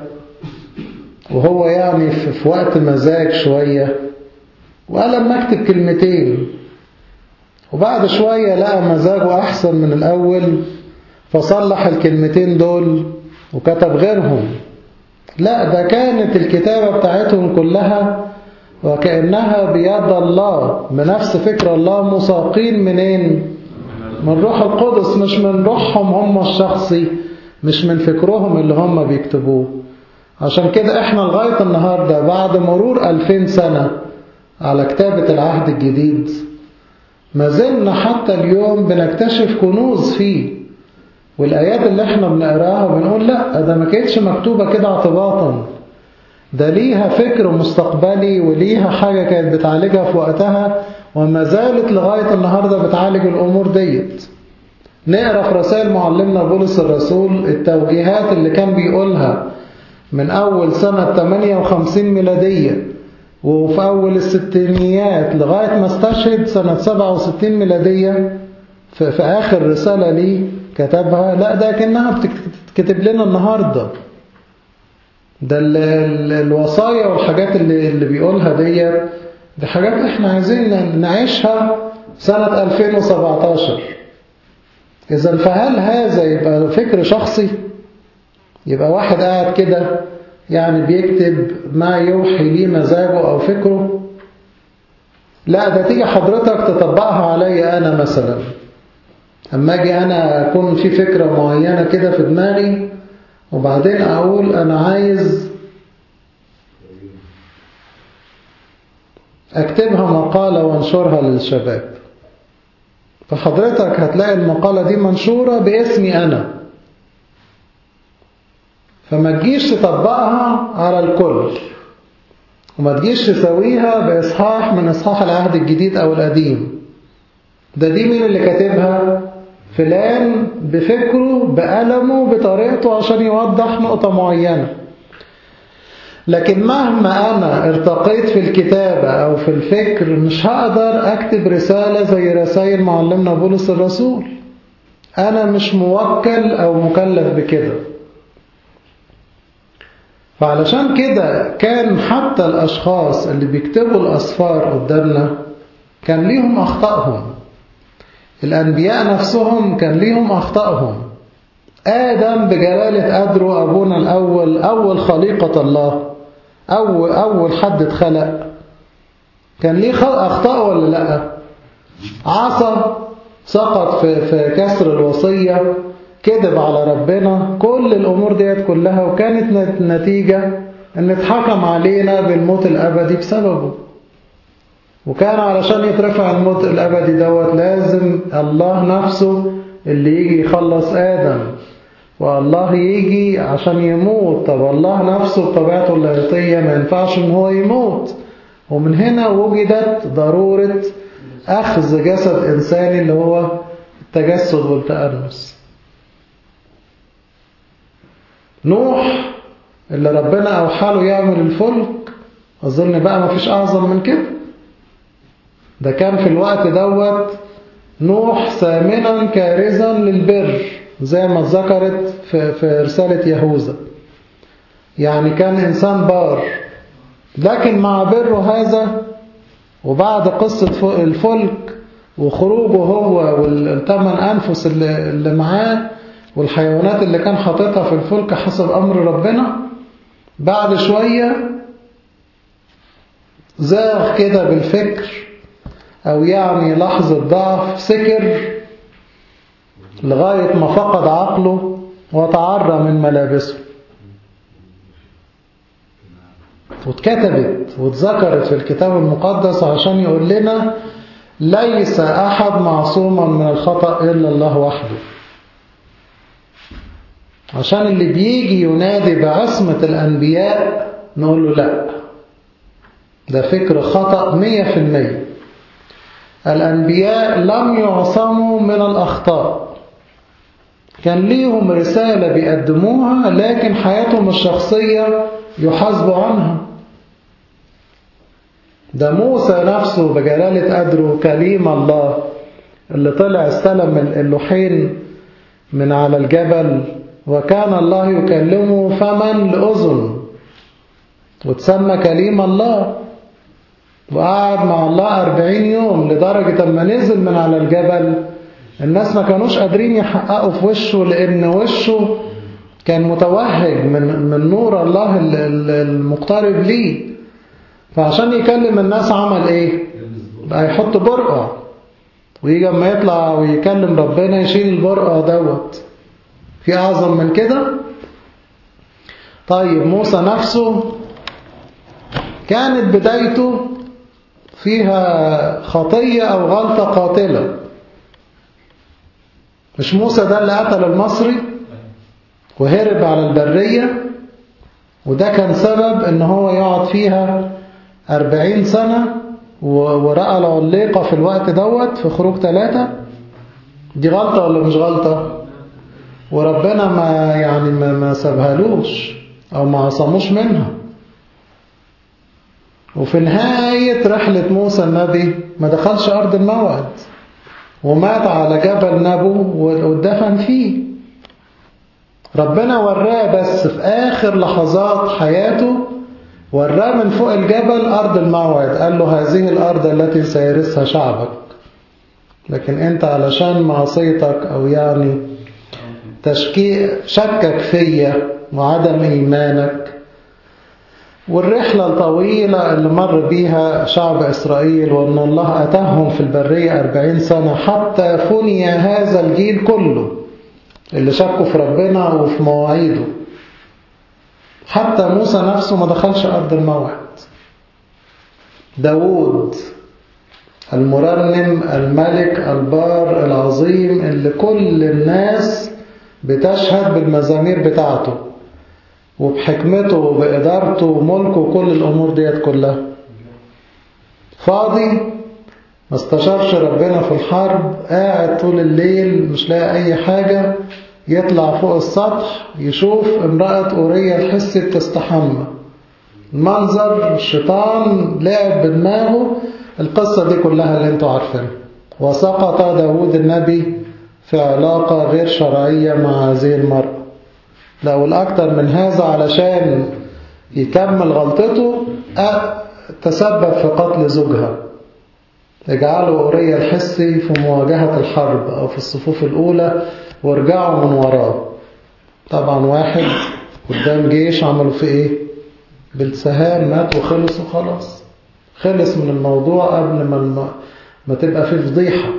وهو يعني في وقت مزاج شوية وقال لما اكتب كلمتين وبعد شوية لقى مزاجه أحسن من الأول فصلح الكلمتين دول وكتب غيرهم لا ده كانت الكتابة بتاعتهم كلها وكأنها بيد الله بنفس فكر الله مساقين منين من روح القدس مش من روحهم هم الشخصي مش من فكرهم اللي هم بيكتبوه عشان كده احنا لغاية النهاردة بعد مرور ألفين سنة على كتابة العهد الجديد ما زلنا حتى اليوم بنكتشف كنوز فيه والآيات اللي احنا بنقراها بنقول لا ده ما كانتش مكتوبة كده اعتباطا ده ليها فكر مستقبلي وليها حاجة كانت بتعالجها في وقتها وما زالت لغاية النهاردة بتعالج الأمور ديت نقرأ في رسائل معلمنا بولس الرسول التوجيهات اللي كان بيقولها من أول سنة 58 ميلادية وفي أول الستينيات لغاية ما استشهد سنة 67 ميلادية في, في آخر رسالة ليه كتبها لا ده كأنها بتكتب لنا النهاردة ده ال ال الوصايا والحاجات اللي, اللي بيقولها ديت دي حاجات احنا عايزين نعيشها سنة 2017 إذا فهل هذا يبقى فكر شخصي يبقى واحد قاعد كده يعني بيكتب ما يوحي ليه مزاجه أو فكره لا ده تيجي حضرتك تطبقها عليا أنا مثلا أما أجي أنا أكون في فكرة معينة كده في دماغي وبعدين أقول أنا عايز أكتبها مقالة وانشرها للشباب فحضرتك هتلاقي المقالة دي منشورة باسمي أنا فما تجيش تطبقها على الكل وما تجيش تسويها بإصحاح من إصحاح العهد الجديد أو القديم ده دي مين اللي كاتبها فلان بفكره بقلمه بطريقته عشان يوضح نقطة معينة لكن مهما أنا ارتقيت في الكتابة أو في الفكر مش هقدر أكتب رسالة زي رسائل معلمنا بولس الرسول أنا مش موكل أو مكلف بكده فعلشان كده كان حتى الأشخاص اللي بيكتبوا الأسفار قدامنا كان ليهم أخطائهم الأنبياء نفسهم كان ليهم أخطائهم آدم بجلالة قدره أبونا الأول أول خليقة الله أول, أول حد اتخلق كان ليه أخطاء ولا لأ عصى سقط في, في كسر الوصية كذب على ربنا كل الأمور ديت كلها وكانت نتيجة أن اتحكم علينا بالموت الأبدي بسببه وكان علشان يترفع الموت الأبدي دوت لازم الله نفسه اللي يجي يخلص آدم والله يجي عشان يموت طب الله نفسه بطبيعته اللاهوتية ما ينفعش ان هو يموت ومن هنا وجدت ضرورة أخذ جسد إنساني اللي هو التجسد والتأنس نوح اللي ربنا أوحى له يعمل الفلك أظن بقى ما فيش أعظم من كده ده كان في الوقت دوت نوح ثامنا كارزا للبر زي ما ذكرت في, في رسالة يهوذا يعني كان إنسان بار لكن مع بره هذا وبعد قصة الفلك وخروجه هو والثمان أنفس اللي, اللي معاه والحيوانات اللي كان حاططها في الفلك حسب أمر ربنا بعد شوية زاغ كده بالفكر أو يعني لحظة ضعف سكر لغاية ما فقد عقله وتعرى من ملابسه واتكتبت واتذكرت في الكتاب المقدس عشان يقول لنا ليس أحد معصوما من الخطأ إلا الله وحده عشان اللي بيجي ينادي بعصمة الأنبياء نقول له لا ده فكر خطأ مية في المية الأنبياء لم يعصموا من الأخطاء كان ليهم رسالة بيقدموها لكن حياتهم الشخصية يحاسبوا عنها ده موسى نفسه بجلالة قدره كليم الله اللي طلع استلم اللوحين من على الجبل وكان الله يكلمه فما لأذن وتسمى كليم الله وقعد مع الله أربعين يوم لدرجة أما نزل من على الجبل الناس ما كانوش قادرين يحققوا في وشه لأن وشه كان متوهج من, من نور الله المقترب ليه فعشان يكلم الناس عمل ايه بقى يحط برقع ويجي اما يطلع ويكلم ربنا يشيل البرقع دوت في اعظم من كده طيب موسى نفسه كانت بدايته فيها خطية أو غلطة قاتلة مش موسى ده اللي قتل المصري وهرب على البرية وده كان سبب ان هو يقعد فيها أربعين سنة ورأى العليقة في الوقت دوت في خروج ثلاثة دي غلطة ولا مش غلطة وربنا ما يعني ما, ما سابهالوش أو ما عصموش منها وفي نهاية رحلة موسى النبي ما دخلش أرض الموعد ومات على جبل نبو واتدفن فيه ربنا وراه بس في آخر لحظات حياته وراه من فوق الجبل أرض الموعد قال له هذه الأرض التي سيرثها شعبك لكن أنت علشان معصيتك أو يعني تشكيك شكك فيا وعدم إيمانك والرحلة الطويلة اللي مر بيها شعب إسرائيل وأن الله أتاهم في البرية أربعين سنة حتى فني هذا الجيل كله اللي شكوا في ربنا وفي مواعيده حتى موسى نفسه ما دخلش أرض الموعد داود المرنم الملك البار العظيم اللي كل الناس بتشهد بالمزامير بتاعته وبحكمته وبإدارته وملكه وكل الأمور ديت كلها فاضي ما استشارش ربنا في الحرب قاعد طول الليل مش لاقي أي حاجة يطلع فوق السطح يشوف امرأة أورية الحسي بتستحمى المنظر الشيطان لعب بدماغه القصة دي كلها اللي انتوا عارفينها وسقط داود النبي في علاقة غير شرعية مع هذه المرأة لا والأكثر من هذا علشان يكمل غلطته تسبب في قتل زوجها اجعلوا أورية الحسي في مواجهة الحرب أو في الصفوف الأولى وارجعوا من وراه طبعا واحد قدام جيش عملوا فيه ايه بالسهام مات وخلص وخلاص خلص من الموضوع قبل ما ما تبقى فيه فضيحة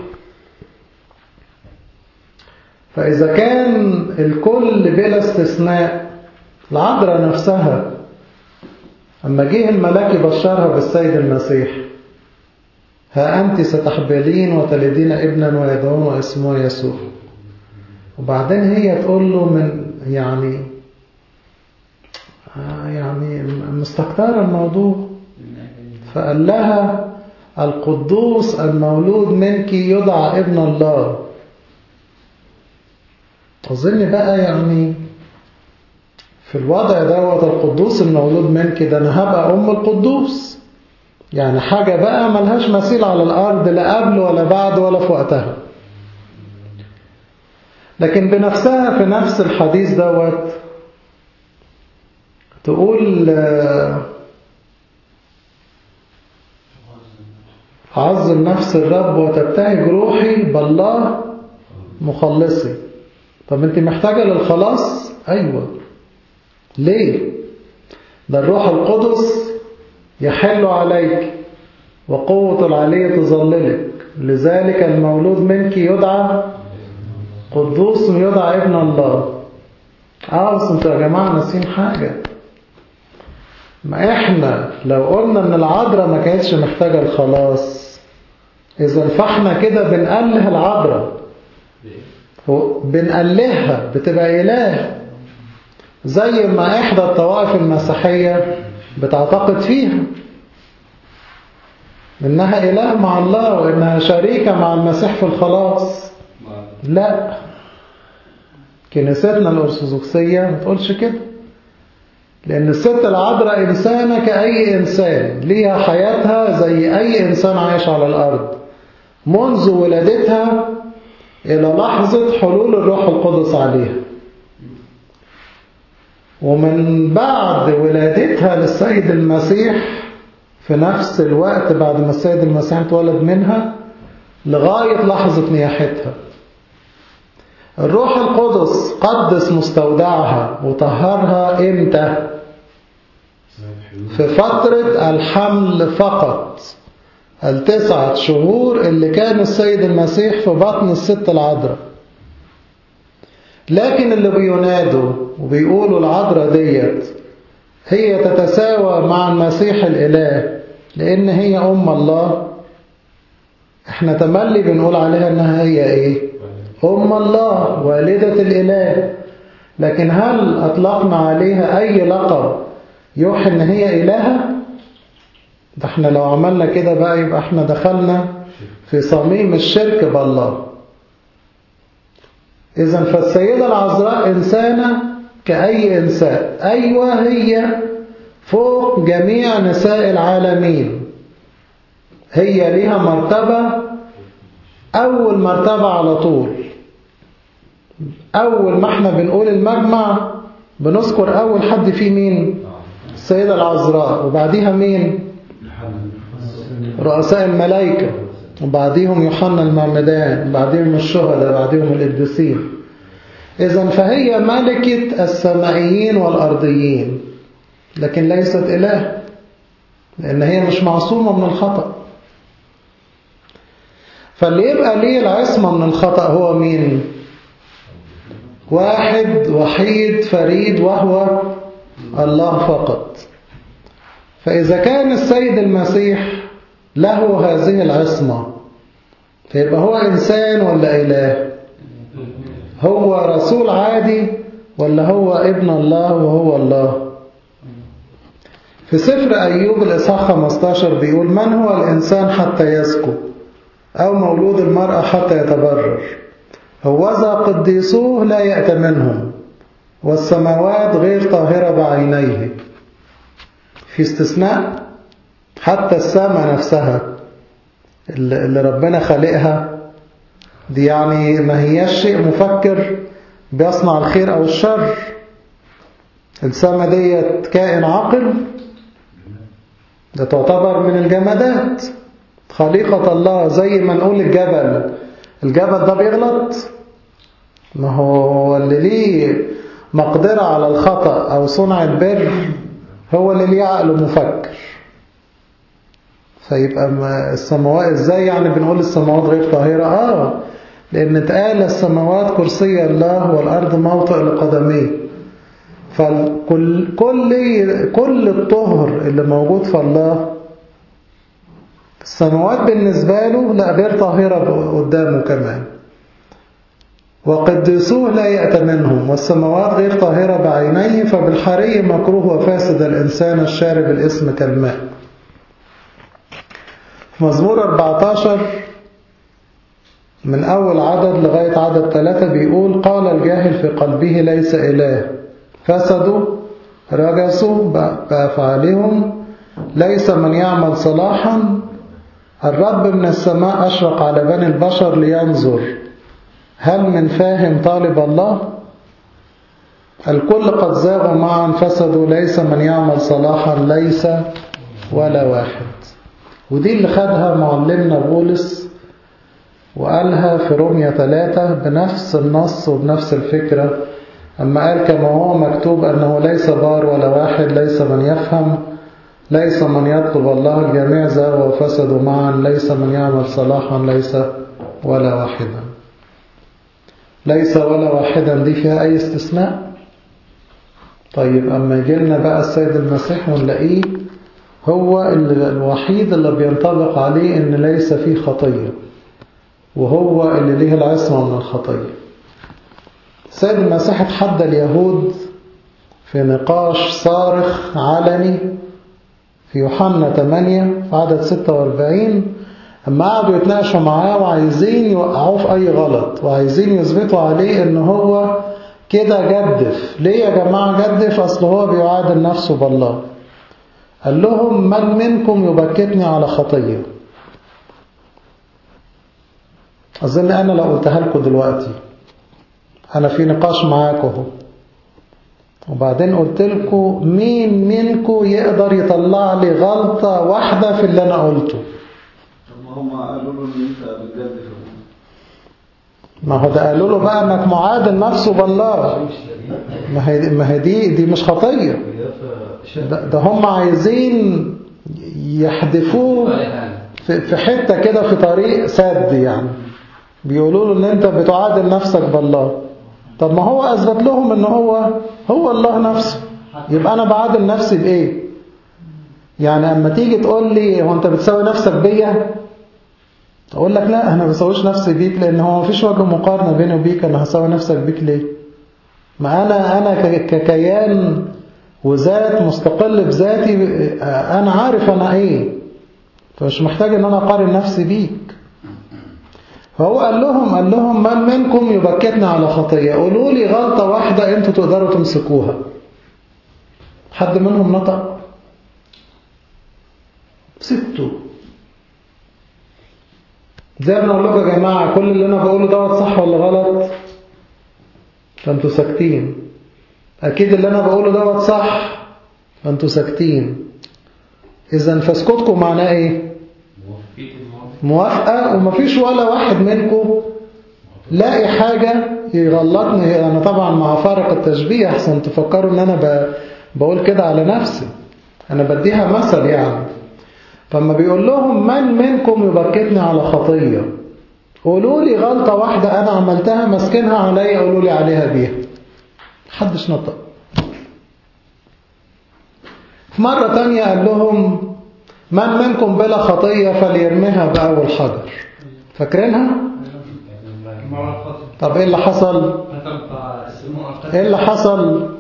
فإذا كان الكل بلا استثناء العذراء نفسها أما جه الملاك يبشرها بالسيد المسيح ها أنت ستحبلين وتلدين ابنا ويدعون اسمه يسوع وبعدين هي تقول له من يعني آه يعني مستكترة الموضوع فقال لها القدوس المولود منك يدعى ابن الله أظن بقى يعني في الوضع دوت القدوس المولود منك ده أنا هبقى أم القدوس يعني حاجة بقى ملهاش مثيل على الأرض لا قبل ولا بعد ولا في وقتها لكن بنفسها في نفس الحديث دوت تقول عظم نفس الرب وتبتهج روحي بالله مخلصي طب انت محتاجة للخلاص ايوه ليه ده الروح القدس يحل عليك وقوة العلية تظللك لذلك المولود منك يدعى قدوس يدعى ابن الله اه بس انتوا يا جماعة ناسين حاجة ما احنا لو قلنا ان العذراء ما كانتش محتاجة الخلاص اذا فاحنا كده بنأله العذراء بنألهها بتبقى إله زي ما إحدى الطوائف المسيحية بتعتقد فيها إنها إله مع الله وإنها شريكة مع المسيح في الخلاص لا كنيستنا الأرثوذكسية ما تقولش كده لأن الست العذراء إنسانة كأي إنسان ليها حياتها زي أي إنسان عايش على الأرض منذ ولادتها إلى لحظة حلول الروح القدس عليها ومن بعد ولادتها للسيد المسيح في نفس الوقت بعد ما السيد المسيح اتولد منها لغاية لحظة نياحتها الروح القدس قدس مستودعها وطهرها امتى في فترة الحمل فقط التسعة شهور اللي كان السيد المسيح في بطن الست العذراء لكن اللي بينادوا وبيقولوا العذراء ديت هي تتساوى مع المسيح الإله لأن هي أم الله احنا تملي بنقول عليها انها هي ايه أم الله والدة الإله لكن هل أطلقنا عليها أي لقب يوحي ان هي إلهة ده احنا لو عملنا كده بقى يبقى احنا دخلنا في صميم الشرك بالله إذا فالسيدة العذراء إنسانة كأي إنسان أيوة هي فوق جميع نساء العالمين هي ليها مرتبة أول مرتبة على طول أول ما احنا بنقول المجمع بنذكر أول حد فيه مين السيدة العذراء وبعديها مين رؤساء الملائكة وبعديهم يوحنا المعمدان بعديهم الشهداء بعديهم القديسين إذا فهي ملكة السمائيين والأرضيين لكن ليست إله لأن هي مش معصومة من الخطأ فاللي يبقى ليه العصمة من الخطأ هو مين واحد وحيد فريد وهو الله فقط فإذا كان السيد المسيح له هذه العصمة فيبقى هو إنسان ولا إله هو رسول عادي ولا هو ابن الله وهو الله في سفر أيوب الإصحاح 15 بيقول من هو الإنسان حتى يسكو أو مولود المرأة حتى يتبرر هوذا قديسوه لا يأتمنهم والسماوات غير طاهرة بعينيه في استثناء حتى السماء نفسها اللي ربنا خلقها دي يعني ما هياش شيء مفكر بيصنع الخير أو الشر السماء ديت كائن عاقل ده تعتبر من الجمادات خليقة الله زي ما نقول الجبل الجبل ده بيغلط ما هو اللي ليه مقدرة على الخطأ أو صنع البر هو اللي ليه عقل مفكر فيبقى السماوات ازاي يعني بنقول السماوات غير طاهرة اه لان اتقال السماوات كرسي الله والارض موطئ لقدميه فكل كل كل الطهر اللي موجود في الله السماوات بالنسبة له لا غير طاهرة قدامه كمان وقدسوه لا يأتمنهم والسماوات غير طاهرة بعينيه فبالحري مكروه وفاسد الإنسان الشارب الاسم كالماء مزمور 14 من أول عدد لغاية عدد ثلاثة بيقول قال الجاهل في قلبه ليس إله فسدوا رجسوا بأفعالهم ليس من يعمل صلاحا الرب من السماء أشرق على بني البشر لينظر هل من فاهم طالب الله الكل قد زاغوا معا فسدوا ليس من يعمل صلاحا ليس ولا واحد ودي اللي خدها معلمنا بولس وقالها في رومية ثلاثة بنفس النص وبنفس الفكرة أما قال كما هو مكتوب أنه ليس بار ولا واحد ليس من يفهم ليس من يطلب الله الجميع زاغوا وفسدوا معا ليس من يعمل صلاحا ليس ولا واحدا ليس ولا واحدا دي فيها أي استثناء طيب أما يجيلنا بقى السيد المسيح ونلاقيه هو الوحيد اللي بينطبق عليه إن ليس فيه خطية وهو اللي ليه العصمة من الخطية السيد المسيح اتحدى اليهود في نقاش صارخ علني في يوحنا 8 في عدد 46 اما قعدوا يتناقشوا معاه وعايزين يوقعوه في اي غلط وعايزين يثبتوا عليه ان هو كده جدف ليه يا جماعة جدف اصل هو بيعادل نفسه بالله قال لهم من منكم يبكتني على خطية أظن أنا لو قلتها لكم دلوقتي أنا في نقاش معاكم اهو وبعدين قلت لكم مين منكم يقدر يطلع لي غلطة واحدة في اللي أنا قلته طب ما هم قالوا له ان انت بتجدف ما هو ده قالوا له بقى انك معادل نفسه بالله ما هي ما هي دي دي مش خطيه ده, ده هم عايزين يحدفوه في في حته كده في طريق سد يعني بيقولوا له ان انت بتعادل نفسك بالله طب ما هو اثبت لهم ان هو هو الله نفسه يبقى انا بعادل نفسي بايه يعني اما تيجي تقول لي هو انت بتساوي نفسك بيا اقول لك لا انا ما بسويش نفسي بيك لان هو مفيش وجه مقارنه بيني وبيك انا هساوي نفسك بيك ليه ما انا انا ك- ككيان وذات مستقل بذاتي انا عارف انا ايه فمش محتاج ان انا اقارن نفسي بيك فهو قال لهم قال لهم من منكم يبكتني على خطيه قولوا لي غلطه واحده انتوا تقدروا تمسكوها حد منهم نطق سبتوا زي ما اقول لكم يا جماعه كل اللي انا بقوله دوت صح ولا غلط فانتوا ساكتين اكيد اللي انا بقوله دوت صح فانتوا ساكتين اذا فسكوتكم معناه ايه موافقه ومفيش ولا واحد منكم لاقي حاجه يغلطني انا طبعا مع فارق التشبيه احسن تفكروا ان انا ب- بقول كده على نفسي انا بديها مثل يعني فما بيقول لهم من منكم يبكتني على خطية قولوا لي غلطة واحدة أنا عملتها مسكنها عليا قولوا لي عليها بيها محدش نطق في مرة تانية قال لهم من منكم بلا خطية فليرميها بأول حجر فاكرينها؟ المرة الخطأ طب ايه اللي حصل؟ كتب اسمه ايه اللي حصل؟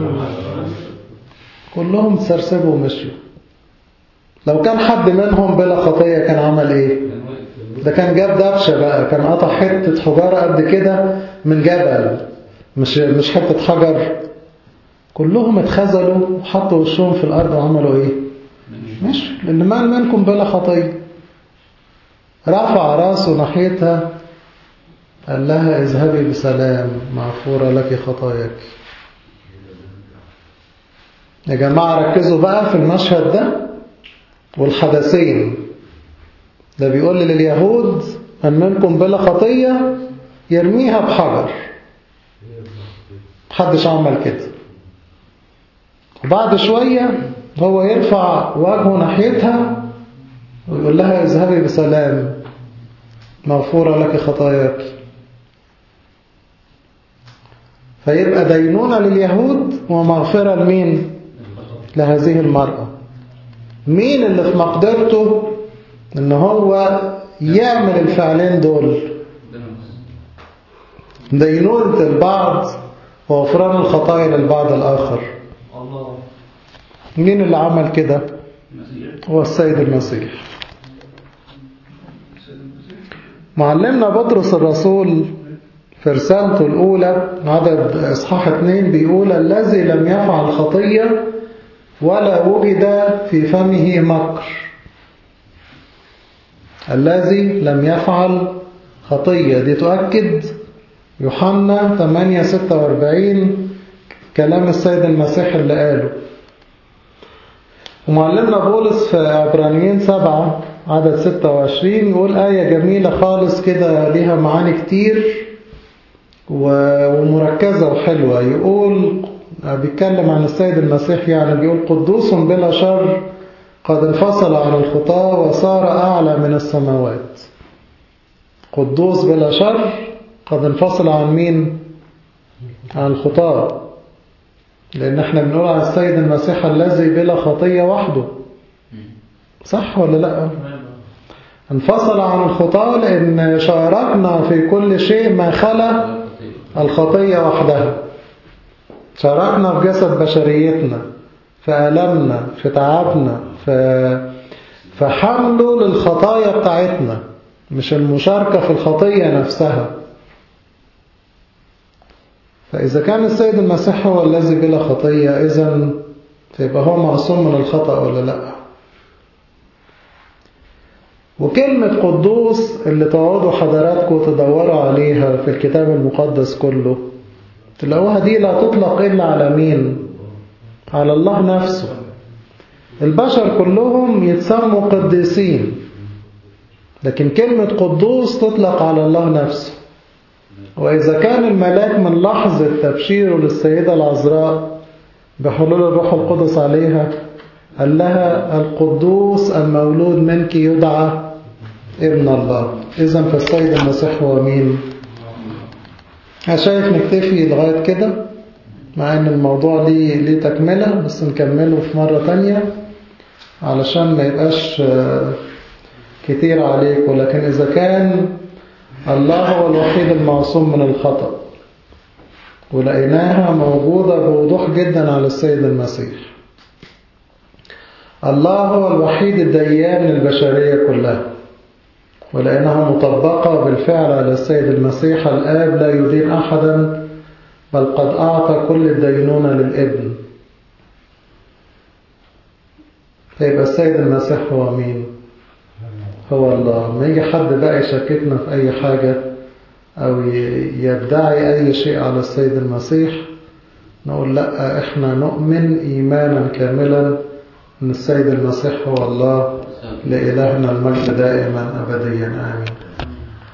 كلهم تسرسبوا ومشوا لو كان حد منهم بلا خطية كان عمل ايه؟ ده كان جاب دبشة بقى كان قطع حتة حجارة قد كده من جبل مش مش حتة حجر كلهم اتخذلوا وحطوا وشهم في الأرض وعملوا ايه مش لأن من منكم بلا خطية رفع راسه ناحيتها قال لها اذهبي بسلام مغفورة لك خطاياك يا جماعة ركزوا بقى في المشهد ده والحدثين ده بيقول لليهود أن منكم بلا خطية يرميها بحجر محدش عمل كده وبعد شوية هو يرفع وجهه ناحيتها ويقول لها اذهبي بسلام مغفورة لك خطاياك فيبقى دينونة لليهود ومغفرة لمين لهذه المرأة مين اللي في مقدرته ان هو يعمل الفعلين دول دينونة البعض وغفران الخطايا للبعض الآخر الله مين اللي عمل كده هو السيد المسيح معلمنا بطرس الرسول في رسالته الأولى عدد إصحاح اتنين بيقول الذي لم يفعل خطية ولا وجد في فمه مكر الذي لم يفعل خطية دي تؤكد يوحنا 8 46 كلام السيد المسيح اللي قاله ومعلمنا بولس في عبرانيين 7 عدد 26 يقول آية جميلة خالص كده ليها معاني كتير و- ومركزة وحلوة يقول بيتكلم عن السيد المسيح يعني بيقول قدوس بلا شر قد انفصل عن الخطاة وصار أعلى من السماوات قدوس بلا شر قد انفصل عن مين عن الخطاة لأن احنا بنقول عن السيد المسيح الذي بلا خطية وحده صح ولا لا انفصل عن الخطاة لأن شاركنا في كل شيء ما خلا الخطية وحدها شاركنا في جسد بشريتنا في ألمنا في تعبنا في في حمله للخطايا بتاعتنا مش المشاركة في الخطية نفسها فإذا كان السيد المسيح هو الذي بلا خطية إذا فيبقى هو معصوم من الخطأ ولا لأ وكلمة قدوس اللي تقعدوا حضراتكم تدوروا عليها في الكتاب المقدس كله تلاقوها دي لا تطلق إلا على مين على الله نفسه البشر كلهم يتسموا قديسين لكن كلمة قدوس تطلق على الله نفسه وإذا كان الملاك من لحظة تبشيره للسيدة العذراء بحلول الروح القدس عليها قال لها القدوس المولود منك يدعى ابن الله إذا فالسيد المسيح هو مين أنا شايف نكتفي لغاية كده مع ان الموضوع ليه ليه تكملة بس نكمله في مرة تانية علشان ما يبقاش آه، كتير عليك ولكن إذا كان الله هو الوحيد المعصوم من الخطأ ولقيناها موجودة بوضوح جدا على السيد المسيح الله هو الوحيد الديان للبشرية كلها ولأنها مطبقة بالفعل على السيد المسيح الآب لا يدين أحدا بل قد أعطى كل الدينونة للابن فيبقى السيد المسيح هو مين هو الله ما يجي حد بقى يشككنا في أي حاجة أو ي- يدعي أي شيء على السيد المسيح نقول لا إحنا نؤمن إيمانا كاملا أن السيد المسيح هو الله لإلهنا المجد دائما أبديا آمين